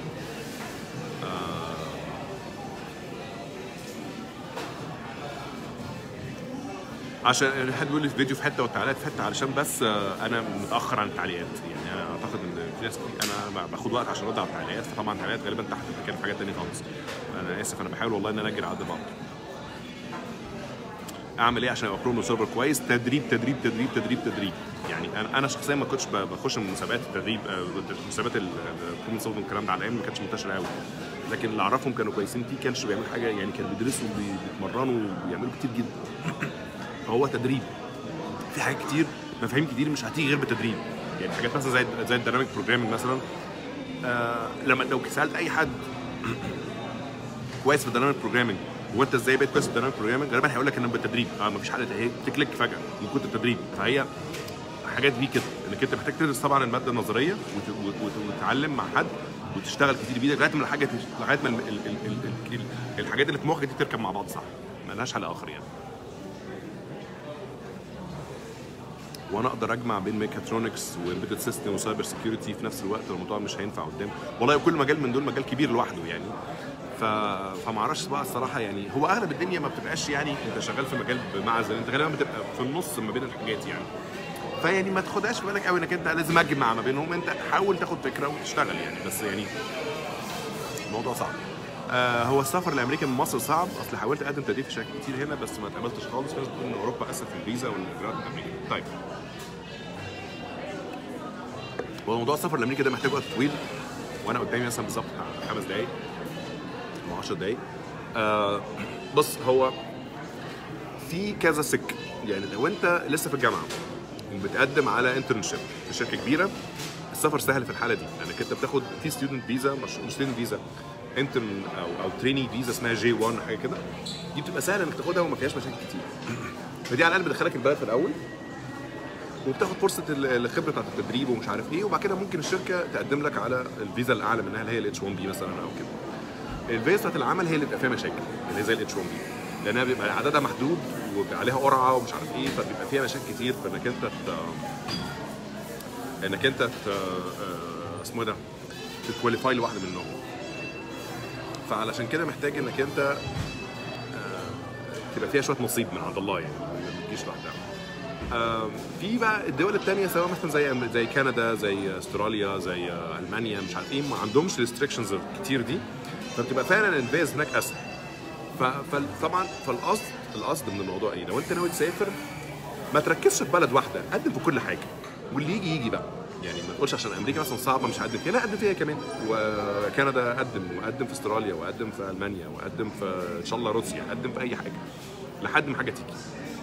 عشان حد بيقول لي في فيديو في حته والتعليقات في حته علشان بس آه، انا متاخر عن التعليقات يعني انا اعتقد ان في ناس كتير- انا باخد وقت عشان ارد على التعليقات فطبعا التعليقات غالبا تحت بتتكلم في حاجات تانية خالص انا اسف انا بحاول والله ان انا اجري على قد ما اقدر اعمل ايه عشان ابقى برو سيرفر كويس تدريب تدريب تدريب تدريب تدريب يعني انا انا شخصيا ما كنتش ب- بخش من مسابقات التدريب آه، مسابقات البروبلم سولفنج والكلام ده على الايام ما كانتش منتشره قوي لكن اللي اعرفهم كانوا كويسين فيه كانش بيعملوا حاجه يعني كانوا بيدرسوا وبي- بيتمرنوا وبيعملوا كتير جدا فهو تدريب في حاجات كتير مفاهيم كتير مش هتيجي غير بالتدريب يعني حاجات مثلا زي زي الديناميك بروجرامنج مثلا آه لما لو سالت اي حد كويس في الديناميك بروجرامنج وانت ازاي بقيت كويس في الديناميك بروجرامنج غالبا هيقول لك انه بالتدريب اه مفيش حاجه هي تكليك فجاه من كتر التدريب فهي حاجات دي كده انك انت محتاج تدرس طبعا الماده النظريه وت- وت- وت- وتتعلم مع حد وتشتغل كتير بايدك لغايه ما الحاجه تش- لغايه ما ال- ال- ال- ال- ال- الحاجات اللي في مخك دي تركب مع بعض صح ملهاش حل اخر يعني وانا اقدر اجمع بين ميكاترونكس وامبيدد سيستم وسايبر سكيورتي في نفس الوقت الموضوع مش هينفع قدام والله كل مجال من دول مجال كبير لوحده يعني ف... فما اعرفش بقى الصراحه يعني هو اغلب الدنيا ما بتبقاش يعني انت شغال في مجال بمعزل انت غالبا بتبقى في النص ما بين الحاجات يعني فيعني ما تاخدهاش في بالك قوي انك انت لازم اجمع ما بينهم انت حاول تاخد فكره وتشتغل يعني بس يعني الموضوع صعب آه هو السفر لامريكا من مصر صعب اصل حاولت اقدم تدريب في شركات كتير هنا بس ما اتقبلتش خالص في ناس بتقول ان اوروبا اسهل في الفيزا والاجراءات الامريكيه طيب هو موضوع السفر لامريكا ده محتاج وقت طويل وانا قدامي مثلا بالظبط بتاع خمس دقايق او 10 دقايق آه بص هو في كذا سكه يعني لو انت لسه في الجامعه وبتقدم على انترنشيب في شركه كبيره السفر سهل في الحاله دي لانك انت بتاخد في ستودنت فيزا مش مش ستودنت فيزا انترن او او تريني فيزا اسمها جي 1 حاجه كده دي بتبقى سهله انك تاخدها وما فيهاش مشاكل كتير فدي على الاقل بتدخلك البلد في الاول وبتاخد فرصه ال- الخبره بتاعت التدريب ومش عارف ايه وبعد كده ممكن الشركه تقدم لك على الفيزا الاعلى منها اللي هي الاتش 1 بي مثلا او كده الفيزا بتاعت العمل هي اللي بيبقى فيها مشاكل اللي هي زي الاتش 1 بي لانها بيبقى عددها محدود وعليها قرعه ومش عارف ايه فبيبقى فيها مشاكل كتير في انك انت ت... انك انت ت... آه، اسمه إيه ده تكواليفاي لواحده منهم فعلشان كده محتاج انك انت آه، تبقى فيها شويه نصيب من عند الله يعني ما بتجيش لوحدها آم، في بقى الدول الثانيه سواء مثلا زي زي كندا زي استراليا زي آه، المانيا مش عارف ايه ما عندهمش ريستريكشنز كتير دي فبتبقى فعلا الفيز هناك اسهل ف- فطبعا فالقصد القصد من الموضوع ايه؟ لو انت ناوي تسافر ما تركزش في بلد واحده قدم في كل حاجه واللي يجي يجي بقى يعني ما تقولش عشان امريكا مثلا صعبه مش هقدم فيها لا قدم فيها كمان وكندا قدم وقدم في استراليا وقدم في المانيا وقدم في ان شاء الله روسيا قدم في اي حاجه لحد ما حاجه تيجي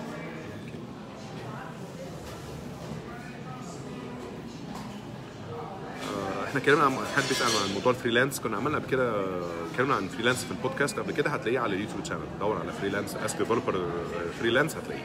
آه، احنا اتكلمنا عن حد بيسال عن موضوع الفريلانس كنا عملنا قبل كده اتكلمنا عن فريلانس في البودكاست قبل كده هتلاقيه على اليوتيوب شانل دور على فريلانس اسك ديفلوبر فريلانس هتلاقيه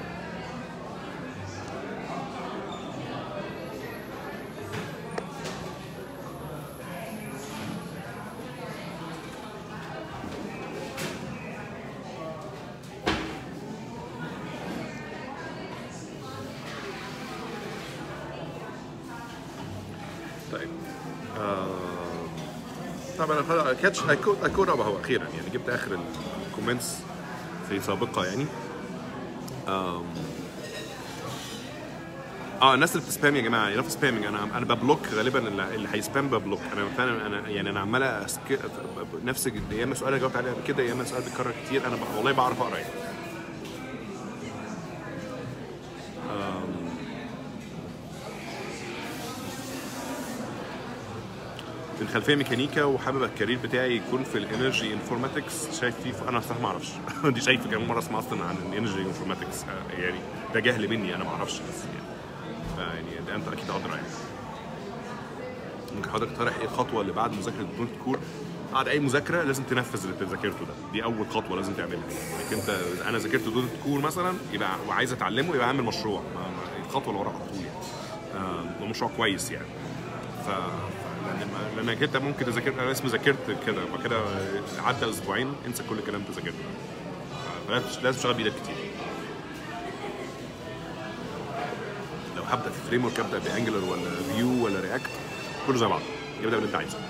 طيب آه... طبعا انا كاتش هيكون هيكون هو اخيرا يعني جبت اخر الكومنتس في سابقه يعني آم... اه الناس اللي بتسبام يا جماعه ينف سبامينج انا انا ببلوك غالبا اللي, اللي هيسبام ببلوك انا فعلا انا يعني انا عمال أسك... نفس يا اما سؤال أنا جاوبت عليه قبل كده يا اما سؤال بيتكرر كتير انا ب... والله بعرف اقرا يعني من خلفيه ميكانيكا وحابب الكارير بتاعي يكون في الانرجي انفورماتكس شايف فيه انا الصراحه ما اعرفش دي شايفه كمان مره اسمع اصلا عن الانرجي انفورماتكس يعني ده جهل مني انا ما اعرفش بس يعني فيعني ده انت اكيد ادرى يعني ممكن حضرتك تقترح ايه الخطوه اللي بعد مذاكره دوت كور بعد اي مذاكره لازم تنفذ اللي انت ذاكرته ده دي اول خطوه لازم تعملها انك انت انا ذاكرت دوت كور مثلا يبقى وعايز اتعلمه يبقى اعمل مشروع ما- ما- الخطوه اللي وراها على طول يعني آه، ومشروع كويس يعني ف لان لانك انت ممكن تذاكر انا اسمي ذاكرت كده بعد كده عدى اسبوعين انسى كل الكلام انت ذاكرته فلازم لازم تشتغل بايدك كتير لو هبدا في فريم ورك ابدا بانجلر ولا فيو ولا رياكت كله زي بعض ابدا باللي انت عايزه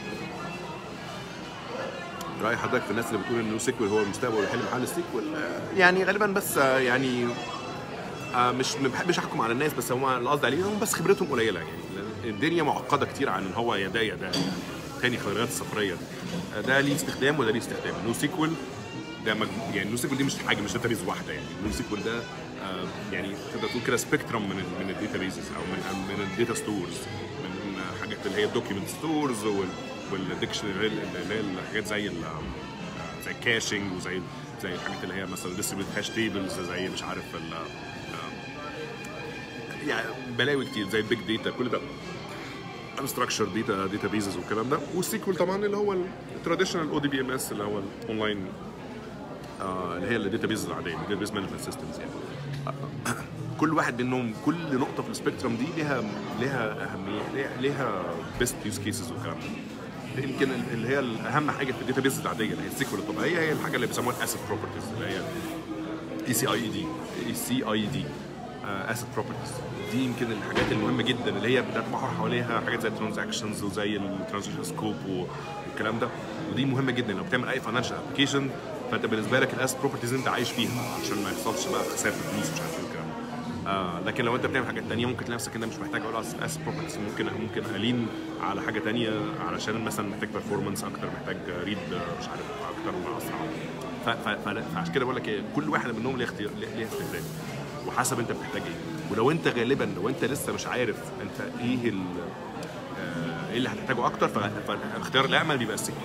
راي حضرتك في الناس اللي بتقول ان نو سيكوال هو المستقبل ويحل محل السيكوال آه، يعني غالبا بس آه، يعني آه، مش ما بحبش احكم على الناس بس هم القصد عليهم بس خبرتهم قليله يعني لأن الدنيا معقده كتير عن ان هو يا ده يا ده يعني تاني خيارات السفريه دي آه، ده ليه استخدام وده ليه استخدام نو سيكوال ده مج... يعني نو سيكوال دي مش حاجه مش داتابيز واحده يعني نو سيكوال ده آه، يعني تقدر تقول كده سبيكترم من ال من الداتا بيزز او من من الداتا ستورز من حاجات اللي هي الدوكيومنت ستورز والديكشنري اللي هي الحاجات زي ال آه، زي الكاشنج وزي زي الحاجات اللي هي مثلا ديستريبيوت هاش تيبلز زي مش عارف ال آه، يعني بلاوي كتير زي البيج داتا كل ده unstructured داتا داتا بيزز والكلام ده والسيكوال طبعا اللي هو التراديشنال او دي بي ام اس اللي هو الاونلاين آه اللي هي الداتا بيز العاديه الداتا بيز مانجمنت سيستمز يعني آه، كل واحد منهم كل نقطه في السبيكترم دي ليها ليها اهميه ليها, ليها بيست يوز كيسز والكلام ده يمكن اللي هي اهم حاجه في الداتا بيز العاديه اللي هي السيكوال الطبيعيه هي الحاجه اللي بيسموها الاسيت بروبرتيز اللي هي اي سي اي دي اي سي اي دي اسيت بروبرتيز دي يمكن الحاجات المهمه جدا اللي هي بتتمحور حواليها حاجات زي الترانزاكشنز وزي الترانزاكشن سكوب والكلام ده ودي مهمه جدا لو بتعمل اي فاينانشال ابلكيشن فانت بالنسبه لك الاسيت بروبرتيز انت عايش فيها عشان ما يحصلش بقى خساره فلوس مش عارف ايه والكلام ده آه لكن لو انت بتعمل حاجات تانية ممكن تلاقي نفسك انت مش محتاج اقول اسيت بروبرتيز ممكن ممكن الين على حاجه تانية علشان مثلا محتاج برفورمانس اكتر محتاج ريد مش عارف اكتر واسرع ف- ف- ف- فعشان كده بقول لك ايه كل واحد منهم ليه اختيار ليه ليه استخدام وحسب انت بتحتاج ايه ولو انت غالبا لو انت لسه مش عارف انت ايه ال آه، ايه اللي هتحتاجه اكتر ف- فالاختيار الامل بيبقى السيكوال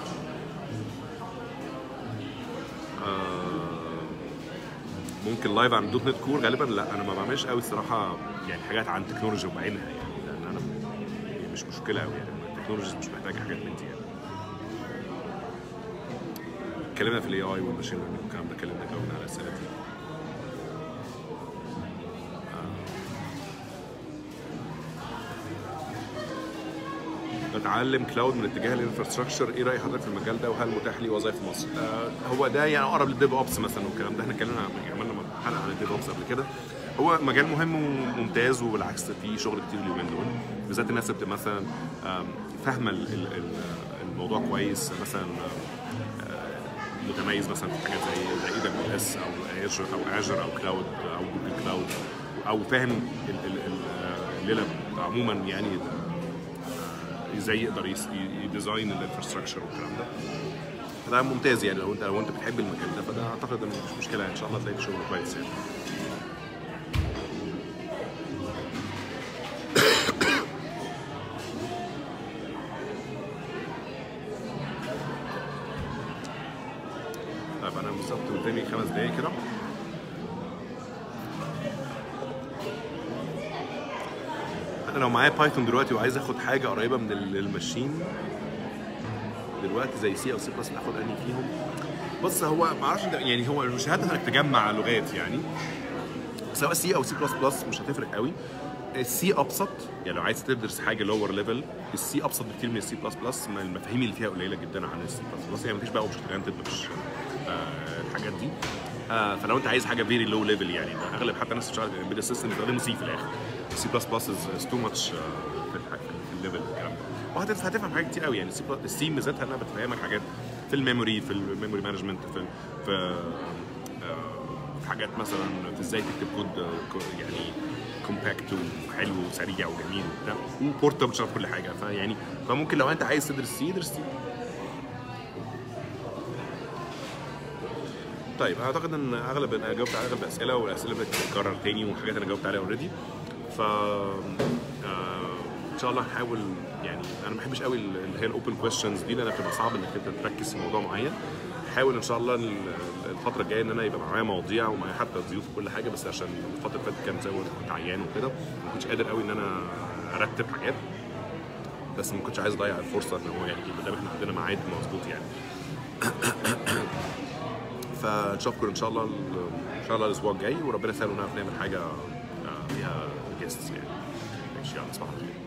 ممكن لايف عن دوت نت كور غالبا لا انا ما بعملش قوي الصراحه يعني حاجات عن تكنولوجي بعينها يعني لان انا يعني مش مشكله قوي يعني التكنولوجيز مش محتاجه حاجات من دي يعني اتكلمنا في الاي اي والماشين ليرنينج والكلام ده اتكلمنا جاوبنا على الاسئله دي بتعلم كلاود من اتجاه الانفراستراكشر ايه راي حضرتك في المجال ده وهل متاح لي وظائف في مصر؟ آه هو ده يعني اقرب للديف اوبس مثلا والكلام ده احنا اتكلمنا عن- عملنا حلقه عن الديف اوبس قبل كده هو مجال مهم وممتاز وبالعكس فيه شغل كتير اليومين دول بالذات الناس اللي بتبقى مثلا آم، فاهمه ال- ال- ال- الموضوع كويس مثلا آه، متميز مثلا في حاجات زي زي اي دبليو اس او اجر او اجر او كلاود او جوجل كلاود او فاهم ال- ال- ال- الليله عموما يعني آه، ازاي يقدر يس- ي- يديزاين الانفراستراكشر والكلام ده فده ممتاز يعني لو انت لو انت بتحب المجال ده فده اعتقد ان مش مشكله ان شاء الله تلاقي شغل كويس يعني طيب انا بالظبط قدامي خمس دقايق كده انا لو معايا بايثون دلوقتي وعايز اخد حاجه قريبه من ال- الماشين دلوقتي زي سي او سي بلس اخد انهي فيهم بص هو ما اعرفش انت- يعني هو مش هدف انك تجمع لغات يعني سواء سي او سي بلس بلس مش هتفرق قوي السي ابسط يعني لو عايز تدرس حاجه لور ليفل السي ابسط بكتير من السي بلس بلس ما المفاهيم اللي فيها قليله جدا عن السي بلس بلس يعني مفيش بقى اوبجكت اورينتد مفيش آه الحاجات دي آه فلو انت عايز حاجه فيري لو ليفل يعني ده اغلب حتى الناس بتشتغل امبيدد سيستم بيستخدموا سي في الاخر السي بلس بلس از تو ماتش في الح- في الليفل الكلام ده وهتف- هتفهم حاجات كتير قوي يعني السي السي ميزتها انها بتفهمك حاجات في الميموري في الميموري مانجمنت في في آه، في حاجات مثلا في ازاي تكتب كود آه، كو- يعني كومباكت وحلو وسريع وجميل وبتاع وبورتبل في كل حاجه فيعني فممكن لو انت عايز تدرس سي ادرس سي طيب اعتقد ان اغلب انا جاوبت على اغلب الاسئله والاسئله بتتكرر تاني وحاجات انا جاوبت عليها اوريدي ف آه، ان شاء الله هنحاول يعني انا ما بحبش قوي اللي هي الاوبن كويستشنز دي لانها بتبقى صعب انك انت تركز في موضوع معين حاول ان شاء الله ال- الفتره الجايه ان انا يبقى معايا مواضيع ومعايا حتى ضيوف وكل حاجه بس عشان الفتره اللي فاتت كانت زي ما قلت كنت عيان وكده ما كنتش قادر قوي ان انا ارتب حاجات بس ما كنتش عايز اضيع الفرصه ان هو يعني ما دام احنا عندنا ميعاد مظبوط يعني فنشوفكم ان شاء الله ان شاء الله الاسبوع الجاي وربنا يسهل ونعرف نعمل حاجه آه، فيها جيستس يعني ماشي يلا تصبحوا على خير